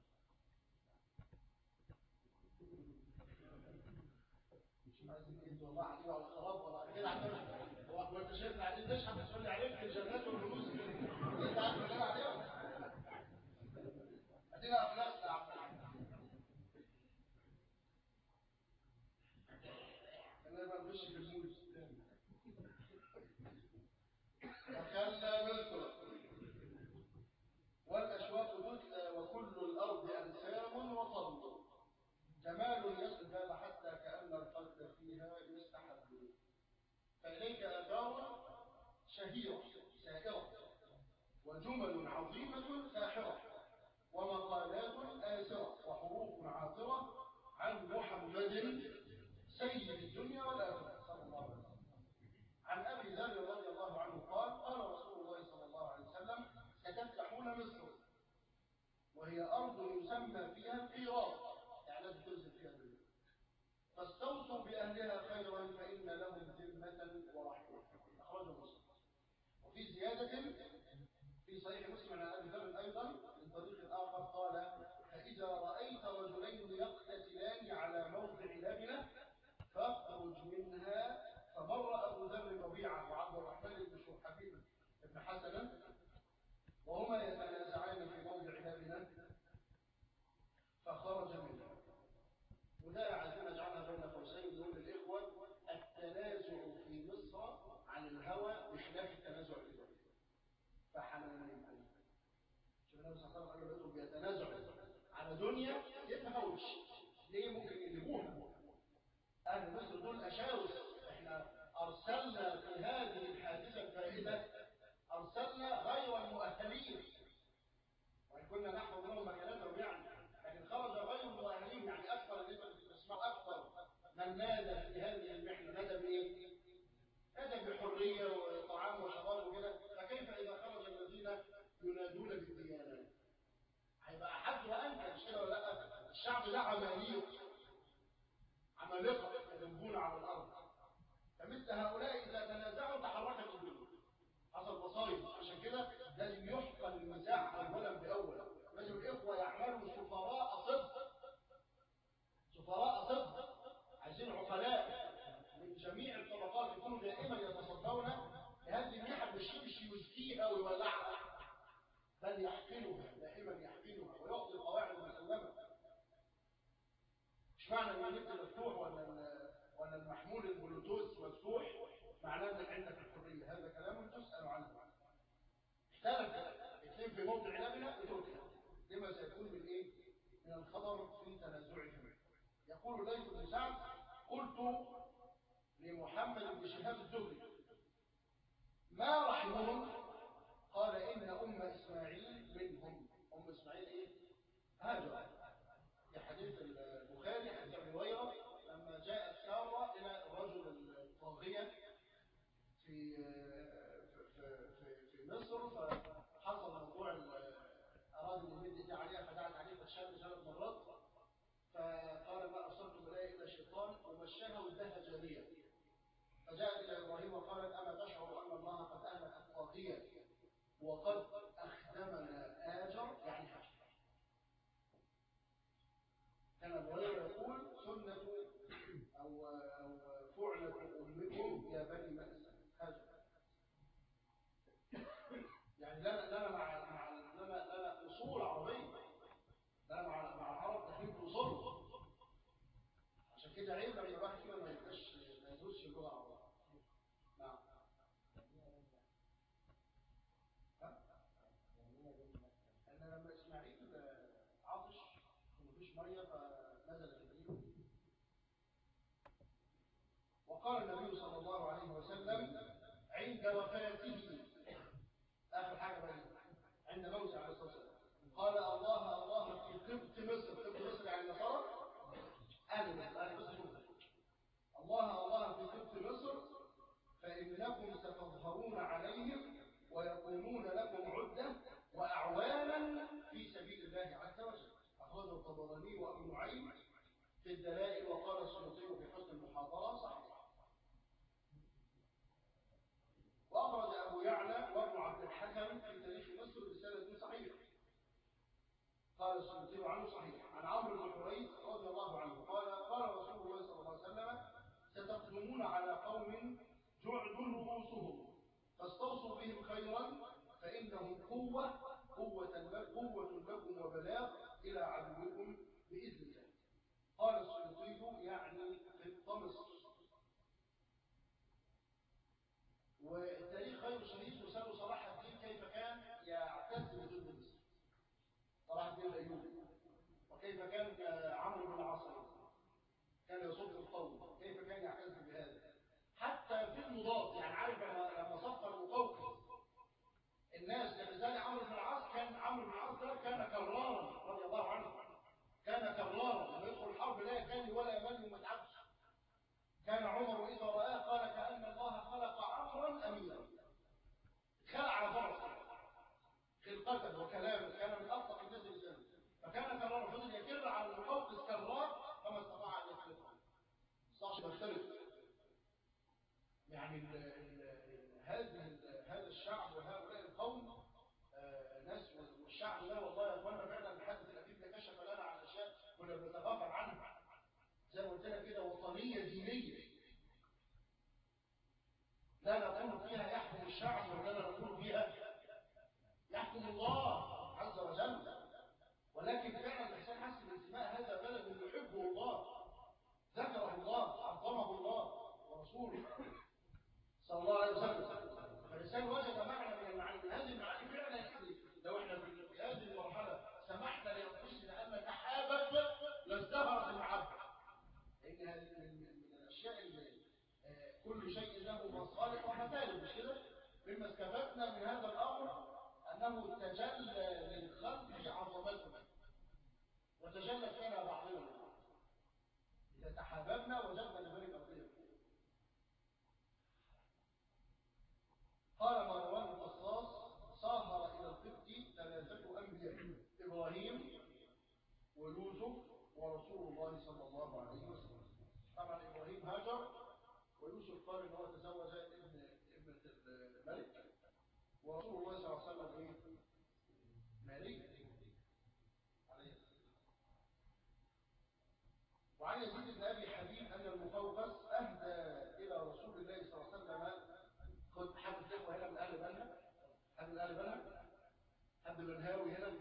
مش عايزين ايه والله عليه ولا خراب ولا كده عشان هو انت شايفنا عايزين نشحن تقول لي عليك الجنات والفلوس اللي انت عارف اللي انا عليها ادينا افلاس يا عم انا ما بمشي في الموز وكلا بالكرة والأشواق تتلى وكل الأرض أنسام بهيرة سائرة وجمل عظيمة ساحرة ومقالات آسرة وحروف عاطرة عن محمد سيد الدنيا والآخرة صلى الله عليه وسلم عن أبي ذر رضي الله عنه قال قال رسول الله صلى الله عليه وسلم ستفتحون مصر وهي أرض يسمى فيها القيراط يعني لا تنزل فيها الدنيا فاستوصوا بأهلها خيرا فإن لهم ذمة ورحمة أخرجه مسلم وفي زيادة في صحيح مسلم عن أبي ذر أيضا من طريق آخر قال فإذا رأيت رجلين يقتتلان على موضع لبنة فاخرج منها فمر أبو ذر ربيعة وعبد الرحمن بن شرحبيل بن حسن وهما يتنازعان في موضع لبنة فخرج منها وده عايزين نجعلها بين قوسين نقول للإخوة التنازع في مصر عن الهوى بخلاف التنازع في الدنيا فحنانين شوف النبي صلى الله عليه وسلم بيتنازعوا على دنيا يتهوش ليه ممكن يقلبوها أهل مصر دول أشاوس احنا أرسلنا في هذه الحادثة الفائدة أرسلنا غير المؤهلين وإن كنا نحن منهم مكانتهم يعني لكن خرج غير المؤهلين يعني أكثر اللي تسمع أكثر من نادى في هذه المحنة نادى بإيه؟ نادى بحرية وطعام وشراب وكده فكيف إذا خرج الذين ينادون بالديانات؟ هيبقى أحد وأنت مش كده ولا لا؟ الشعب ده عماليق عمالقة يذنبون على الأرض فمثل هؤلاء إذا تنازعوا تحركت الدنيا حصل مصايب عشان كده لازم يحقن المساح أولا بأول لازم الإخوة يعملوا سفراء صدق سفراء صدق عايزين عقلاء من جميع الطبقات يكونوا دائما يتصدون لهذه المنحة مش يمشي يزكيها ويولعها بل يحقنها دائما يحقنها ويعطي القواعد المسلمة مش معنى ان النت مفتوح ولا ولا المحمول البلوتوث مفتوح معناه انك عندك الحريه هذا كلام تسال عنه اختلف اثنين في موضع لبنه اتركها لما سيكون من ايه؟ من الخطر في تنازعهم يقول ليث بن سعد قلت لمحمد بن شهاب الزهري ما رحمهم قال ان ام اسماعيل منهم ام اسماعيل ايه؟ هاجر في حديث البخاري حديث ابي هريره لما جاءت ساره الى الرجل الطاغيه في في في, في مصر فحصل موضوع اراد ان يمد ايديه عليها فدعت عليه فشل ثلاث مرات فقال ما اصبت بلاء الا الشيطان ومشاها واداها جاريه فجاءت الى ابراهيم وقالت اما تشعر ان الله قد اهلك الطاغيه وقد اخدمنا اجر يعني حشر كان ابو هريره يقول سنه او او فعله امكم يا بني مأسى هذا يعني لنا لنا مع مع لنا لنا اصول عربيه لنا مع مع العرب تحريم اصول عشان كده عيب لما الواحد فينا ما يبقاش ما يدرسش اللغه العربيه نعم انا لما اسماعيل عطش ومفيش ميه فنزل جبريل وقال النبي صلى الله عليه وسلم عند وفاته اخر حاجه بقى عند موته عليه الصلاه والسلام قال الله الله في قبط مصر قبط مصر يعني نصارى اهل مصر اهل مصر الله الله في قبط مصر فانكم ستظهرون عليهم ويكونون لكم عده واعوانا في سبيل الله عز وجل أخرجه الطبراني وأبو نعيم في الدلائل وقال السيوطي في حسن المحاضرة صحيح وأخرج أبو يعلى وابن عبد الحكم في تاريخ مصر رسالة صحيح قال السيوطي عنه صحيح عن عمرو بن حريث رضي الله عنه قال قال رسول الله صلى الله عليه وسلم ستقدمون على قوم جعد رؤوسهم فاستوصوا بهم خيرا فإنهم قوة قوة لكم قوة لكم وبلاغ إلى عدوكم بإذن الله قال السيوطي يعني في مصر والتاريخ غير شديد وسألوا صلاح الدين كيف كان يعتز بظل مصر صلاح الدين الأيوبي وكيف كان عمرو بن العاص كان يصد القوم كيف كان يعتز بهذا حتى في المضاد يعني عارف لما لما صفر المقوقس كان عمر إذا رآه قال كأن الله خلق عمرا أميرا خلع على فرس خلقة وكلامه كان من أصدق الناس الإسلام فكان كرار فضل يكر على المقوقس كرار فما استطاع أن يخلقه صاحب يختلف يعني ال ال هذه هذا الشعب وهؤلاء القوم آه ناس والشعب ده والله يا اخوانا فعلا الحدث الاخير ده كشف لنا عن اشياء كنا بنتغافل عنها زي ما قلت لك كده وطنيه دينيه لا نقول فيها يحكم الشعب ولا نقول فيها يحكم الله عز وجل ولكن فعلا الانسان حس بانتماء هذا بلد يحبه الله ذكره الله عظمه الله ورسوله صلى الله عليه وسلم فالإنسان وجد معنى من المعاني من هذه المعاني فعلا يعني لو احنا في هذه المرحلة سمحنا لأنفسنا أن نتحابب لازدهرت المحبة لأن هذه من الأشياء اللي كل شيء له مصالح ومثالب مش كده؟ مما استفدنا من هذا الأمر أنه تجلى للخلق عظمته وتجلى فينا بعضنا إذا تحاببنا وجدنا لذلك أرضيه قال مروان القصاص صاهر إلى القبط ثلاثة أنبياء إبراهيم ويوسف ورسول الله صلى الله عليه وسلم طبعا إبراهيم هاجر ويوسف قال إن هو تزوج ابن ابنة الملك ورسول الله صلى الله عليه وسلم إيه؟ مالك عليه وعن يزيد بن أبي حبيب أن المقوقس أهدى إلى رسول الله صلى الله عليه وسلم خد حد الاخوه هنا من اهل بنها حد من اهل بنها حد بنهاوي هنا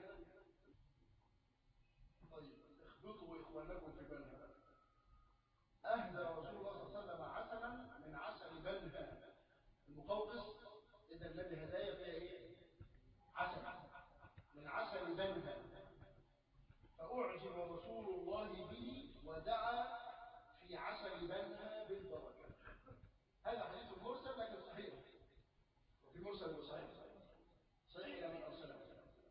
طيب اخبطوا اخوانكم في بنها اهدى رسول الله صلى الله عليه وسلم عسلا من عسل بنها المقوقس اذا الذي هدايا فيها ايه عسل من عسل بنها فاعجب رسول الله به ودعا في عسل بنها بالبركه هذا حديث مرسل لكن صحيح وفي مرسل وصحيح صحيح الى من ارسله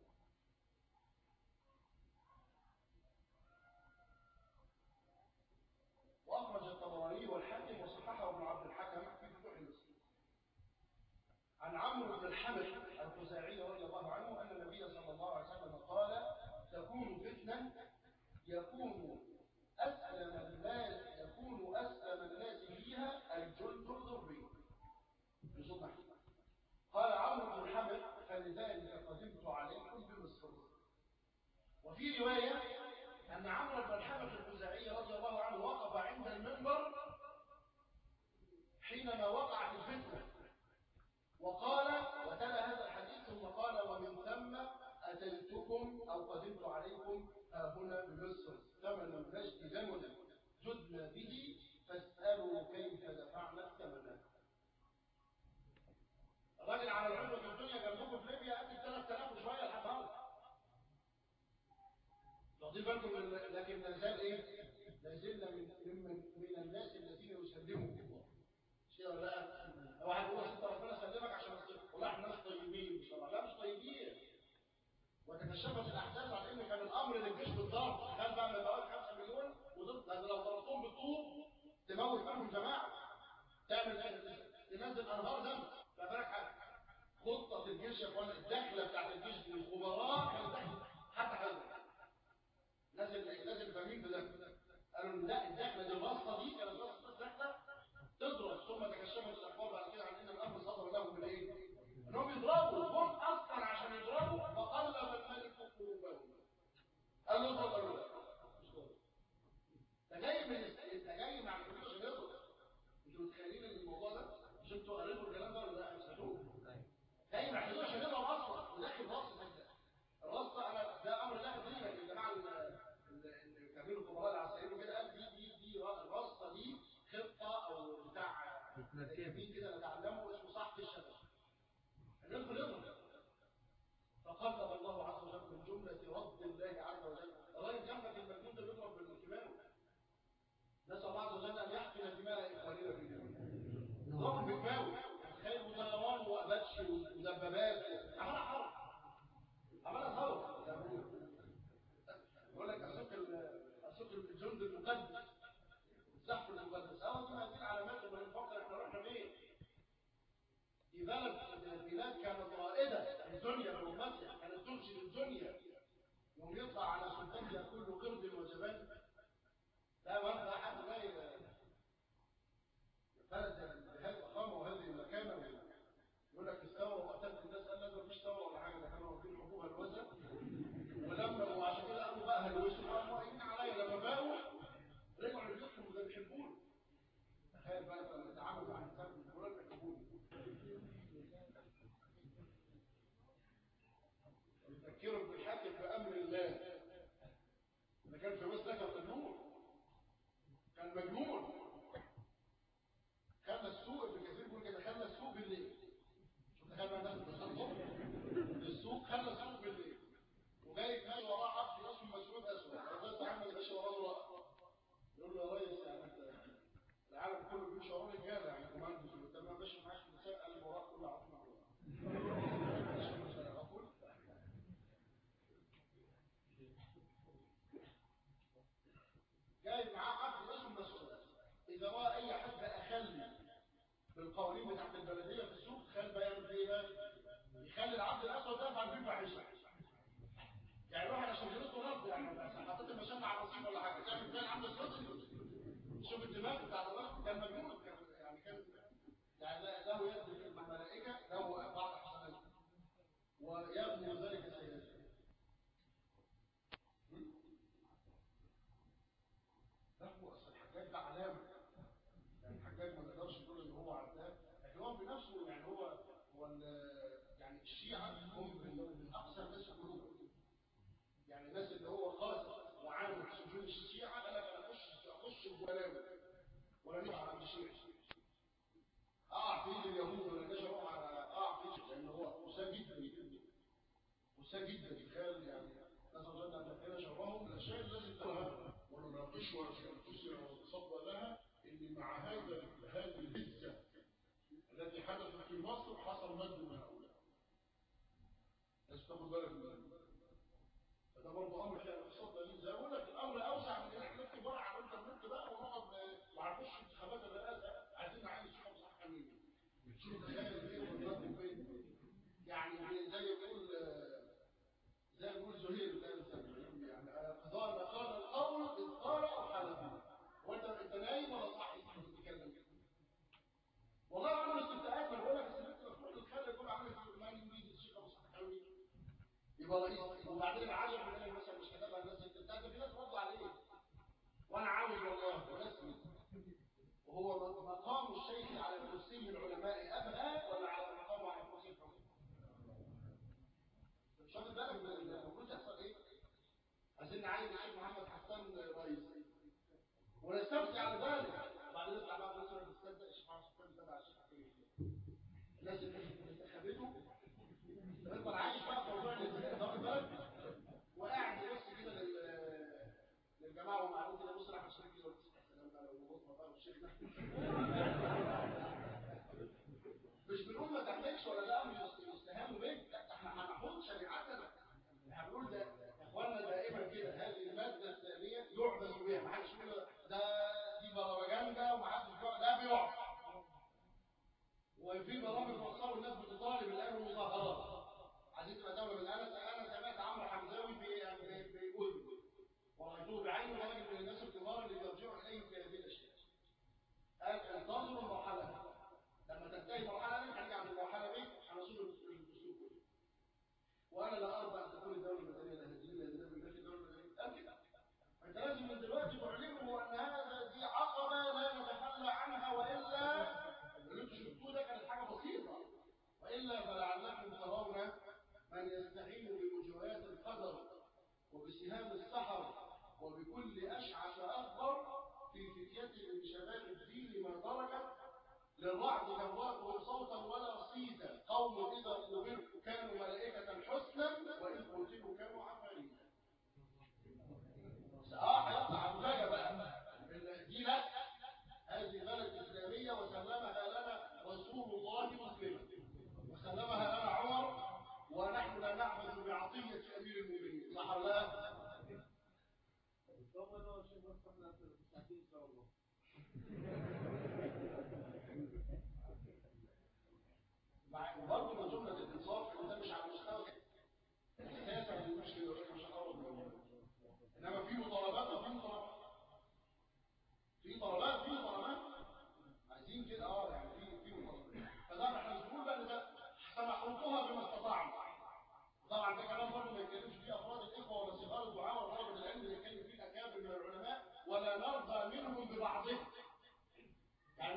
واخرج الطبراني والحاكم وصححه ابن عبد الحكم في فتوح المسلم عن عمرو بن الحمل الخزاعي رضي الله عنه ان النبي صلى الله عليه وسلم قال تكون فتنه يكون أسلم الناس يكون أسلم الناس فيها الجند الضري بصوت قال عمرو بن الحمد فلذلك قدمت عليكم بمصر وفي رواية أن عمرو بن الحمد الخزاعي رضي الله عنه وقف عند المنبر حينما وقعت الفتنة وقال وتلا هذا الحديث ثم قال ومن ثم أتيتكم أو قدمت عليكم هنا بمصر ثمن المجد زمنا جدنا به فاسألوا كيف دفعنا الثمن الراجل على العمر في الدنيا جنبكم في ليبيا قد 3000 وشويه لحد النهارده واخدين بالكم لكن ما زال ايه؟ لا زلنا من من من الناس الذين يسلمهم الله مش ولا لا؟ واحد يقول انت ربنا سلمك عشان والله احنا ناس طيبين مش لا مش طيبين وتكشفت الاحداث على ان كان الامر للجيش بالضرب كان بقى من بقى 5 مليون وضد لان لو ضربتهم بالطوب تموت منهم جماعه تعمل تنزل انهار دم لا بالك حاجه خطه الجيش يا اخوان الدخله بتاعت الجيش دي الخبراء كانت داخله حتى حاجه نازل نازل فاهمين بده قالوا لا الدخله دي الواسطه دي كانت واسطه دخله تضرب ثم تكشفت الاخبار بعد كده عن ان الامر صدر لهم بالايه؟ انهم يضربوا هم اصلا عشان يضربوا فقلب الملك قلوبهم قال له اضرب له ده جاي من ده جاي مع الجيش عشان يضرب انتوا متخيلين الموضوع ده؟ مش انتوا قريتوا الكلام ده ولا لا؟ مسحوه جاي مع الجيش عشان يضرب اصلا وداخل راسه الرصه انا ده امر لا يضيع الجماعه اللي كانوا الخبراء العسكريين وكده قال دي دي دي الرصه دي خطه او بتاع مين كده نتعلمه اسمه صحف الشبكه ندخل نضرب فقرب الله عز وجل من جمله رد الله عز وجل الراجل جنبك المجنون ده بيضرب بالكبار نسال الله عز وجل ان يحقن دماء اخواننا في الدنيا ضرب بالكاوي تخيل طيران واباتش ودبابات عملها حرب عملها ثوره بقول لك اسوق اسوق الجند المقدس الزحف المقدس اه دي هتجيب على الدنيا من امتها كانت ترشد الدنيا يوم يطلع على سلطان كل قرد وجبان لا وانت حد جاي بلد بهذه الاقامه وهذه المكانه يقول لك الثوره وقتلت الناس قال لا مفيش ثوره ولا حاجه ده كانوا واخدين حقوق الوزن ولما وعشان كده قالوا بقى هلوسوا قاموا واقفين عليا لما باقوا رجعوا لبيوتهم وده بيحبوني تخيل بقى لما يتعاملوا مع الانسان بالقران بيحبوني يفكروا بالحاكم بامر الله ده كان في مصر كان مجنون كان مجنون خلى السوق ابن كثير بيقول كده خلى السوق بالليل شوف تخيل بقى الناس بتصدق السوق خلى السوق بالليل وجاي ماشي وراه عبد اسمه مسعود اسود الراجل عمل ماشي وراه رأى يقول له يا ريس يعني انت العالم كله بيمشي وراه رجاله يعني كوماندوز انت ما ماشي معاك في النساء قال لي وراك كله عطنا الله جاي معاه عبد اسمه مسعود اذا راى اي حد اخل بالقوانين بتاعت البلديه في السوق خل بقى يعمل ايه بقى يخلي العبد الاسود ده يفعل فيه فاحشه يعني واحد عشان يرده رد يعني حطيت المشامة على الرصيف ولا حاجه تعمل فين عامل صوت شوف الدماغ بتاع الراجل كان مجنون كان يعني كان يعني له يد في الملائكه له بعض حسناته ويبني ذلك سيئاته لا هو اصل الحجاج ده علامه يعني الحجاج ما نقدرش نقول ان هو عداء لكن هو بنفسه يعني هو هو يعني الشيعه هم من اقصى الناس قلوبا يعني الناس اللي هو قاسى وعامل سجون الشيعه قال لك انا اخش اخش الجلاوي ولا نفع عند الشيعه اقع في ايد اليهود ولا نجي اروح على اقع في ايد لان هو قساه جدا قساه جدا تخيل يعني نسال الله ان يتقينا شرهم من الاشياء اللي لازم تفهمها ونناقش وانفسنا ونتصدى لها ان مع هذا هذه الهزه التي حدثت في مصر حصل مجد من هؤلاء لازم تاخد بالك من فده برضه امر احنا بنتصدى ليه زي اقول لك الامر اوسع من ان احنا نكتب ورقه على الانترنت بقى ونقعد ما نخش انتخابات الرئاسه عايزين نعين الشيخ ابو صلاح حميد شوف تخيل ايه ونرد فين يعني زي ما بيقول زي ما بيقول زهير يعني قضاء ما قال القول اذ قال او حلف وانت انت نايم ولا صاحي بتتكلم والله عملوا استفتاءات ما بقول لك السبت مفتوح للخلق يقول عامل ما يريد الشيخ ابو صلاح حميد يبقى رئيس وبعدين العجب من اللي مثلا مش كتبها الناس بتاعت في ناس ردوا عليه وانا عاوز والله ورسمي وهو مقام الشيخ على كرسي العلماء ابهى ولا على مقامه على كرسي الحكم مش واخد بالك من المفروض يحصل ايه عايزين نعين الشيخ محمد حسان رئيس ونستمتع على ذلك وبعدين نطلع بقى مثلا نستمتع الشيخ محمد حسان تبع الشيخ حكيم الناس اللي انتخبته تفضل عايش بقى في موضوع الانتخابات واخد بالك وقاعد يبص كده لل للجماعه ومعلومات كده بص راح اشتري كده السلام بقى لو بص بقى والشيخ مش بنقول ما تعملش ولا ده امر يستهان به لا احنا هنحط شريعتنا احنا بنقول ده يا اخوانا دائما كده هذه الماده الثانيه يعبث بها ما حدش يقول ده دي بروباجندا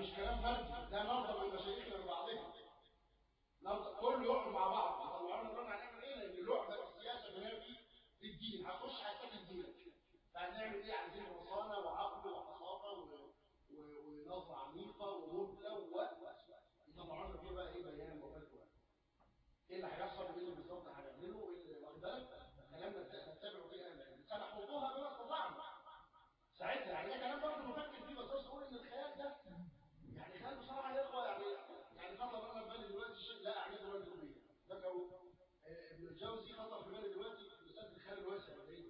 مش كلام فردي ده نظر من مشايخنا لبعضهم نظر كله يقعد مع بعض يطلعوا لنا قلنا هنعمل ايه لان اللعبه السياسه بنادي في الدين هتخش هتاكل دينك فهنعمل ايه عايزين رصانه وعقل وحصافه و... و... ونظره عميقه ومهله ووقت يطلعوا لنا فيه بقى ايه بيان وفتوى ايه اللي هيحصل وايه اللي بالظبط هنعمله وايه اللي واخد بالك كلامنا نتبعه فيه اهل سنحفظوها بما استطعنا ساعتها يعني ده كلام برضه نفكر فيه بس بس اقول ان الخيال ده يعني خيال بصراحه يا اخوه يعني يعني خطر انا في بالي دلوقتي شيء لا اعمله دلوقتي كليه ذكروا ابن الجوزي خطر في بالي دلوقتي مساله الخيال الواسع ده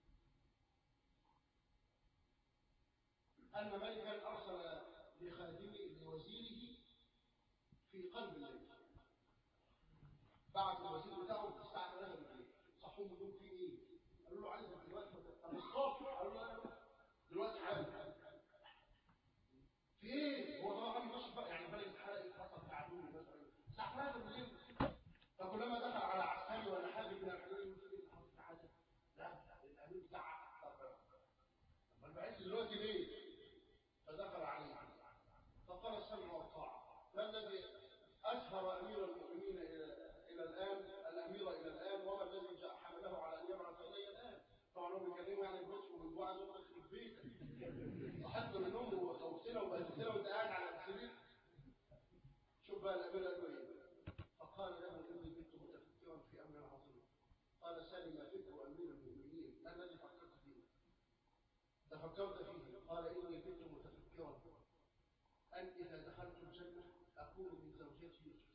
ان ملكا ارسل لخادمه لوزيره في قلب الليل بعد الوزير بتاعه الساعه 3 بالليل صحوه من النوم في ايه؟ قالوا له عايزك دلوقتي طب الصبح قالوا له دلوقتي حالا في ايه؟ هو طبعا ما يخش بقى يعني بلد اتحرقت حصل تعدون مثلا الساعه 3 بالليل فكلما دخل على عسكري ولا حاجه من الحلول يقول ايه حصل حاجه؟ لا الامير بتاع طب ما بعت دلوقتي ليه؟ فدخل عليه فقال السمع والطاعه ما الذي أسهر أمير المؤمنين إلى, إلى الآن الأمير إلى الآن وما الذي جاء حمله على أن يبعث إلي الآن طبعا هم بيكلموا يعني بنصفوا من جوع دول في بيتك صحتنا من النوم وخوفتنا وبهدلتنا وانت قاعد على السرير شوف بقى الأمير قال له إيه فقال له إني كنت متفكرا في أمر عظيم قال سلم فكر أمير المؤمنين ما الذي فكرت فيه تفكرت فيه قال إني كنت متفكرا أن إذا دخلت الجنة أكون من زوجتي يوسف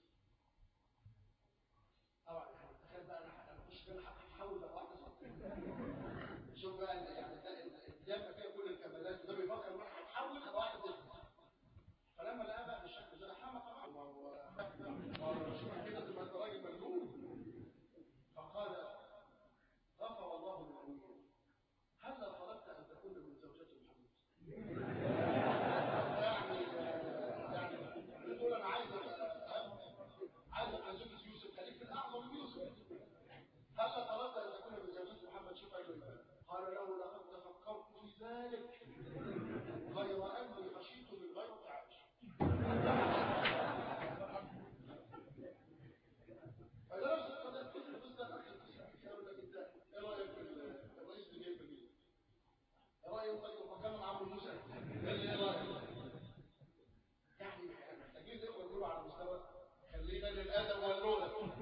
طبعا يعني تخيل بقى انا اخش كده هحاول بقى واحده شوف بقى يعني الدم فيها كل الكمالات وده بيفكر بقى هتحول ابقى واحده زوجتي فلما لقى بقى بالشكل ده حمى طبعا ما هو شوف كده تبقى انت راجل مجنون فقال غفر الله للامير هل طلبت ان تكون من زوجتي محمد؟ يعني بتقول انا عايز عايز ابقى زوجة يوسف خليك في الاعظم من يوسف هل طلبت ان تكون من زوجة محمد شوف قال له قال له لقد تفكرت في ذلك غير اني خشيت من غير عائشه فده نفس القضيه كل بس ده يقول لك انت ايه رايك في الرئيس اللي جاي في ايه رايك طيب فكرنا مع عمرو موسى ايه رايك يعني محتاجين نقدر نقول على مستوى خلينا للادب واللغه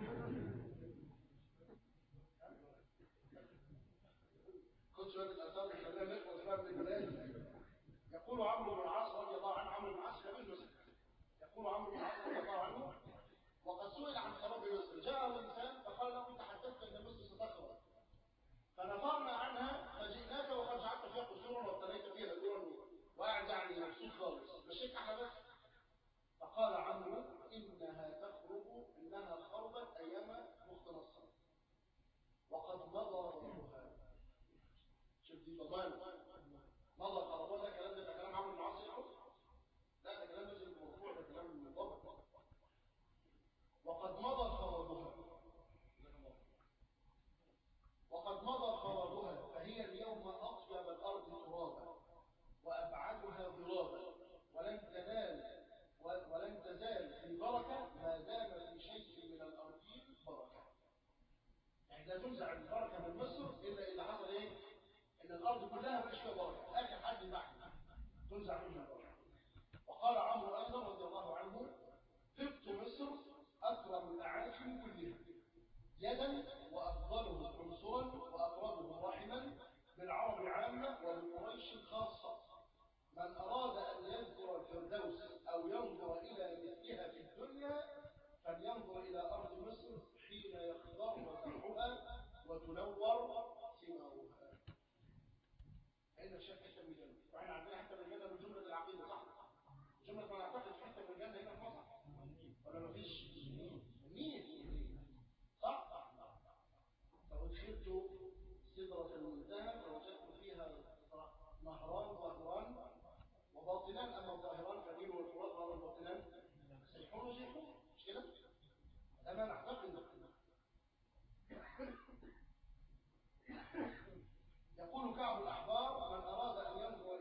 خد شويه الاثار خلينا نقبض فيها من البدايه يقول عمرو بن العاص رضي الله عنه عمرو بن العاص كمان يوسف يقول عمرو بن العاص رضي الله عنه وقد سئل عن خراب مصر جاءه انسان فقال له انت حدثت ان مصر ستخرب فنفرنا عنها فجئناك وقد جعلت فيها قصورا وابتليت فيها دورا وقاعد يعني مبسوط خالص مشيت احنا بس فقال عمرو انها تخرب انها خربت ايام مخت نصر وقد مضى ربها شوف دي ضمان مضى خربها ده كلام ده كلام عمرو بن العاص لا ده كلام لازم مرفوع ده كلام منضبط وقد مضى خرابها وقد مضى خرابها فهي اليوم أطيب الأرض ترابا وأبعدها ضرابا ولن تنال ولن تزال في بركة ما دام في شيء من الأرضين بركة يعني لا تنزع البركة من مصر إلا إذا حصل إيه؟ إن الأرض كلها مش فيها بركة آخر حد بعد تنزع منها البركة وقال عمرو أيضا رضي الله عنه طبت مصر أكرم الأعاجم كلها يدا وأفضلهم عنصرا وأقربهم رحما بالعرب عامة وبقريش خاصة من أراد أن يذكر الفردوس أو ينظر إلى مثلها في الدنيا فلينظر إلى أرض مصر حين يخضر مسحها وتنور ثمارها فإن الشيخ حتى من الجنة وإحنا عندنا حتى من الجنة من جملة العقيدة صح؟ جملة ما نعتقد حتى من الجنة هنا في مصر ولا مفيش؟ النيل صح؟ فأدخلت سدرة المنتهى فوجدت فيها نهران ظاهران وباطنان أما الظاهران فالنيل والفرات وهذا الباطنان سيحون وزيحون مش كده؟ ده ما نعتقد يقول كعب الأحبار من أراد أن ينظر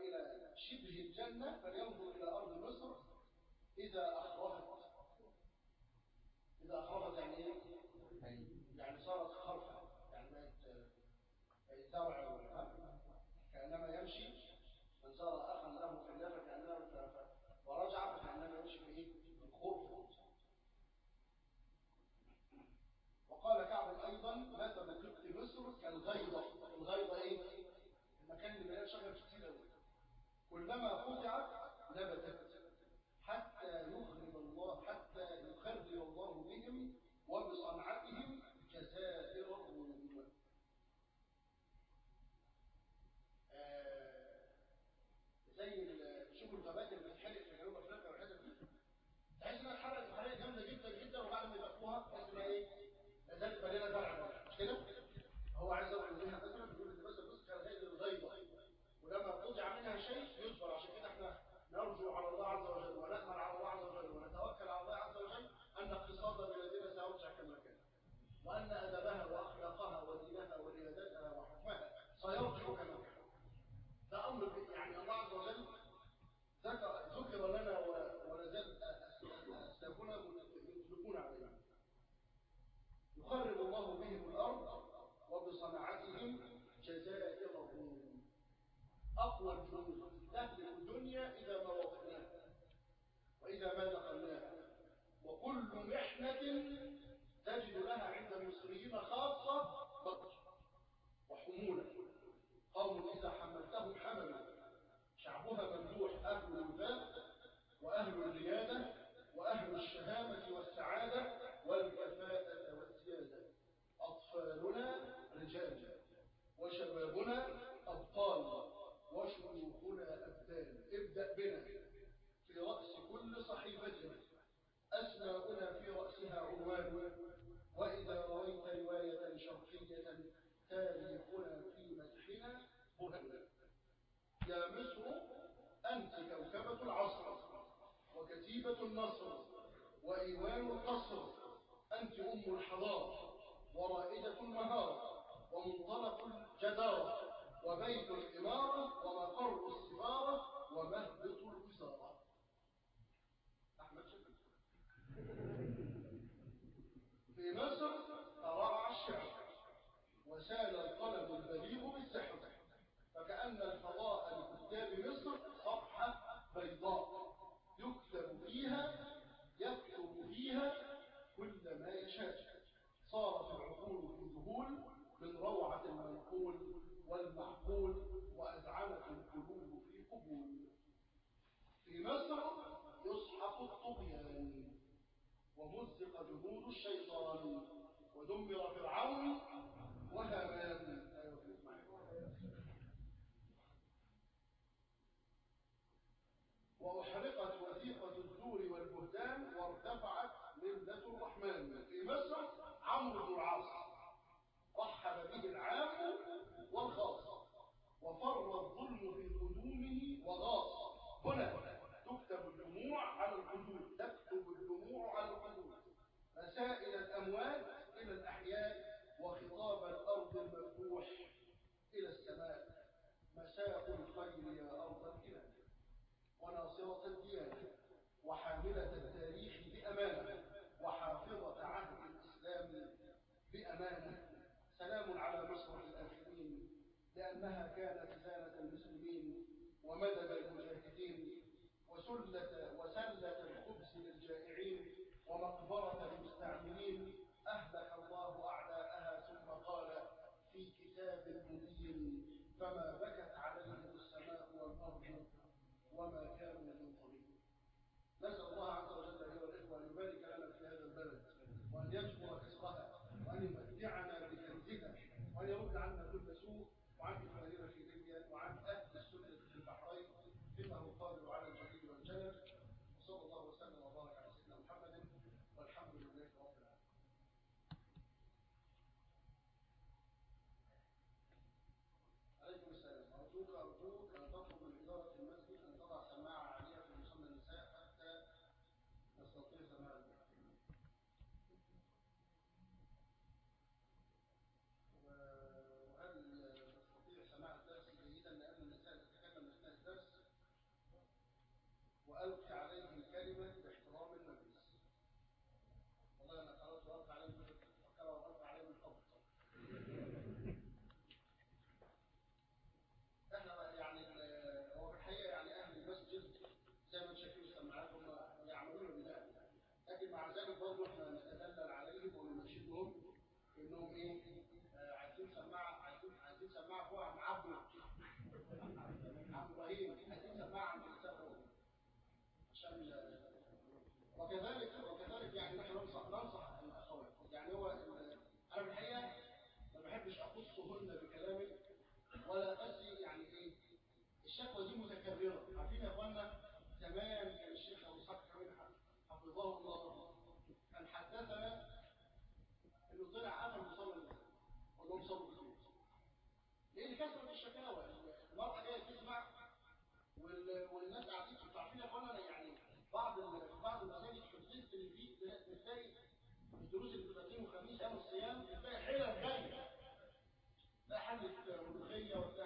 زرع كأنما يمشي من زرع أخا له في الله فكأنما ورجع فكأنما يمشي في إيه؟ الخوف وقال كعب أيضا مثل قبط مصر كالغيضة الغيضة إيه؟ المكان اللي مليان شجر كتير قوي كلما قطعت نبتت حتى يخرب الله حتى يخرب الله بهم وبصنعتهم جزائر الروم آه زي شوفوا الغابات اللي بتتحرق في جنوب افريقيا والحتت دي تحس انها اتحرقت حرائق جامده جدا جدا وبعد ما يبقوها تحس انها ايه؟ لا زالت مليانه زرع مش كده؟ هو عايز يقول لها مثلا بيقول ان مثلا بص كان هذه الغيضه ولما قطع منها شيء يصبر عشان كده احنا نرجو على الله عز وجل ونأمل على الله عز وجل ونتوكل على الله عز وجل أن اقتصاد بلادنا سيرجع كما كان وأن أدبها وأخلاقها ودينها وريادتها وحكمها سيرجع كما كان ده أمر يعني الله عز وجل ذكر ذكر لنا ولا زال أسلافنا يطلقون علينا يخرب الله بهم الأرض وبصنعتهم جزائرهم أقوى الجنود نهلك الدنيا إذا ما وقفناها وإذا ما دخلناها وكل محنة تجد لها عند المصريين خاصة بطش وحمولة قوم إذا حملتهم حملوا شعبها ممدوح أهل الوفاء وأهل الريادة وأهل الشهامة والسعادة والكفاءة والسيادة أطفالنا رجال وشبابنا أبطال وشيوخنا أبدال ابدأ بنا في رأس كل صحيفة أسماؤنا في رأسها عنوان وإذا رويت رواية شرقية تاريخنا في مدحنا برهنا يا مصر أنت كوكبة العصر وكتيبة النصر وإيوان القصر أنت أم الحضارة ورائدة المهارة ومنطلق الجدارة وبيت الإمارة ومقر السفارة ومهبط الوزارة أحمد شكرا في مصر ترعى الشعر وسال القلم البليغ بالسحر فكأن الفضاء لكتاب مصر صفحة بيضاء يكتب فيها يكتب فيها كل ما يشاء صارت العقول في ذهول من روعة المنقول والمعقول وأذعنت القلوب في قبول في مصر يسحق الطغيان ومزق جنود الشيطان ودمر فرعون وهامان وأحرقت وثيقة الزور والبهتان وارتفعت ملة الرحمن في مصر عمرو بن العاص رحب به العام والخاص وفر الظلم في قدومه وغاص هنا تكتب الدموع على الحدود تكتب الدموع على الحدود مسائل الأموات إلى الأحياء وخطاب الأرض المفتوح إلى السماء مساق الخير يا أرض الإله وناصرة الديانة وحاملة التاريخ بأمانة وحافظة عهد الإسلام بأمانة سلام على مصر الآخرين لأنها كانت خزانة المسلمين ومدد المجاهدين وسلة وسلة الخبز للجائعين ومقبرة المستعملين أهلك الله أعداءها ثم قال في كتاب مبين فما بكت عليهم السماء والأرض وما كانوا منظرين نسأل الله عز وجل أيها الإخوة أن يبارك لنا في هذا البلد وأن يشكر رزقها وأن يمتعنا بكنزها وأن يرد عنا كل سوء وعن إخواننا في ليبيا وعن أهل السنة في البحرين إنه قادر على الجليل والجلل وصلى الله وسلم وبارك على سيدنا محمد والحمد لله رب العالمين عليكم السلام أرجوك أرجوك أن تطلب من إدارة المسجد أن تضع سماعة برضه احنا نتدلل عليهم ونناشدهم انهم ايه آه، عايزين سماعه عايزين عايزين سماعه فوق عم عبده عم ابراهيم عايزين سماعه عند السفر عشان آه، وكذلك وكذلك يعني نحن ننصح ننصح الاخوات يعني هو ال- انا بالحقيقه ما بحبش اخصهن بكلامي ولا اسي يعني ايه الشكوى دي متكرره عارفين يا اخوانا زمان كان الشيخ ابو اسحاق كمان حفظه الله كان حدثنا انه طلع قفل مصلي الناس قال لهم صلوا في البيت لان كثره الشكاوى المرأة جايه تسمع وال... والناس قاعدين انتوا عارفين يا اخوانا يعني بعض ال... بعض المساجد حدثت اللي فيه بتلاقي الدروس اللي بتبقى اثنين وخميس يوم الصيام بتلاقي حلل جايه تلاقي حلة ملوخية وتلاقي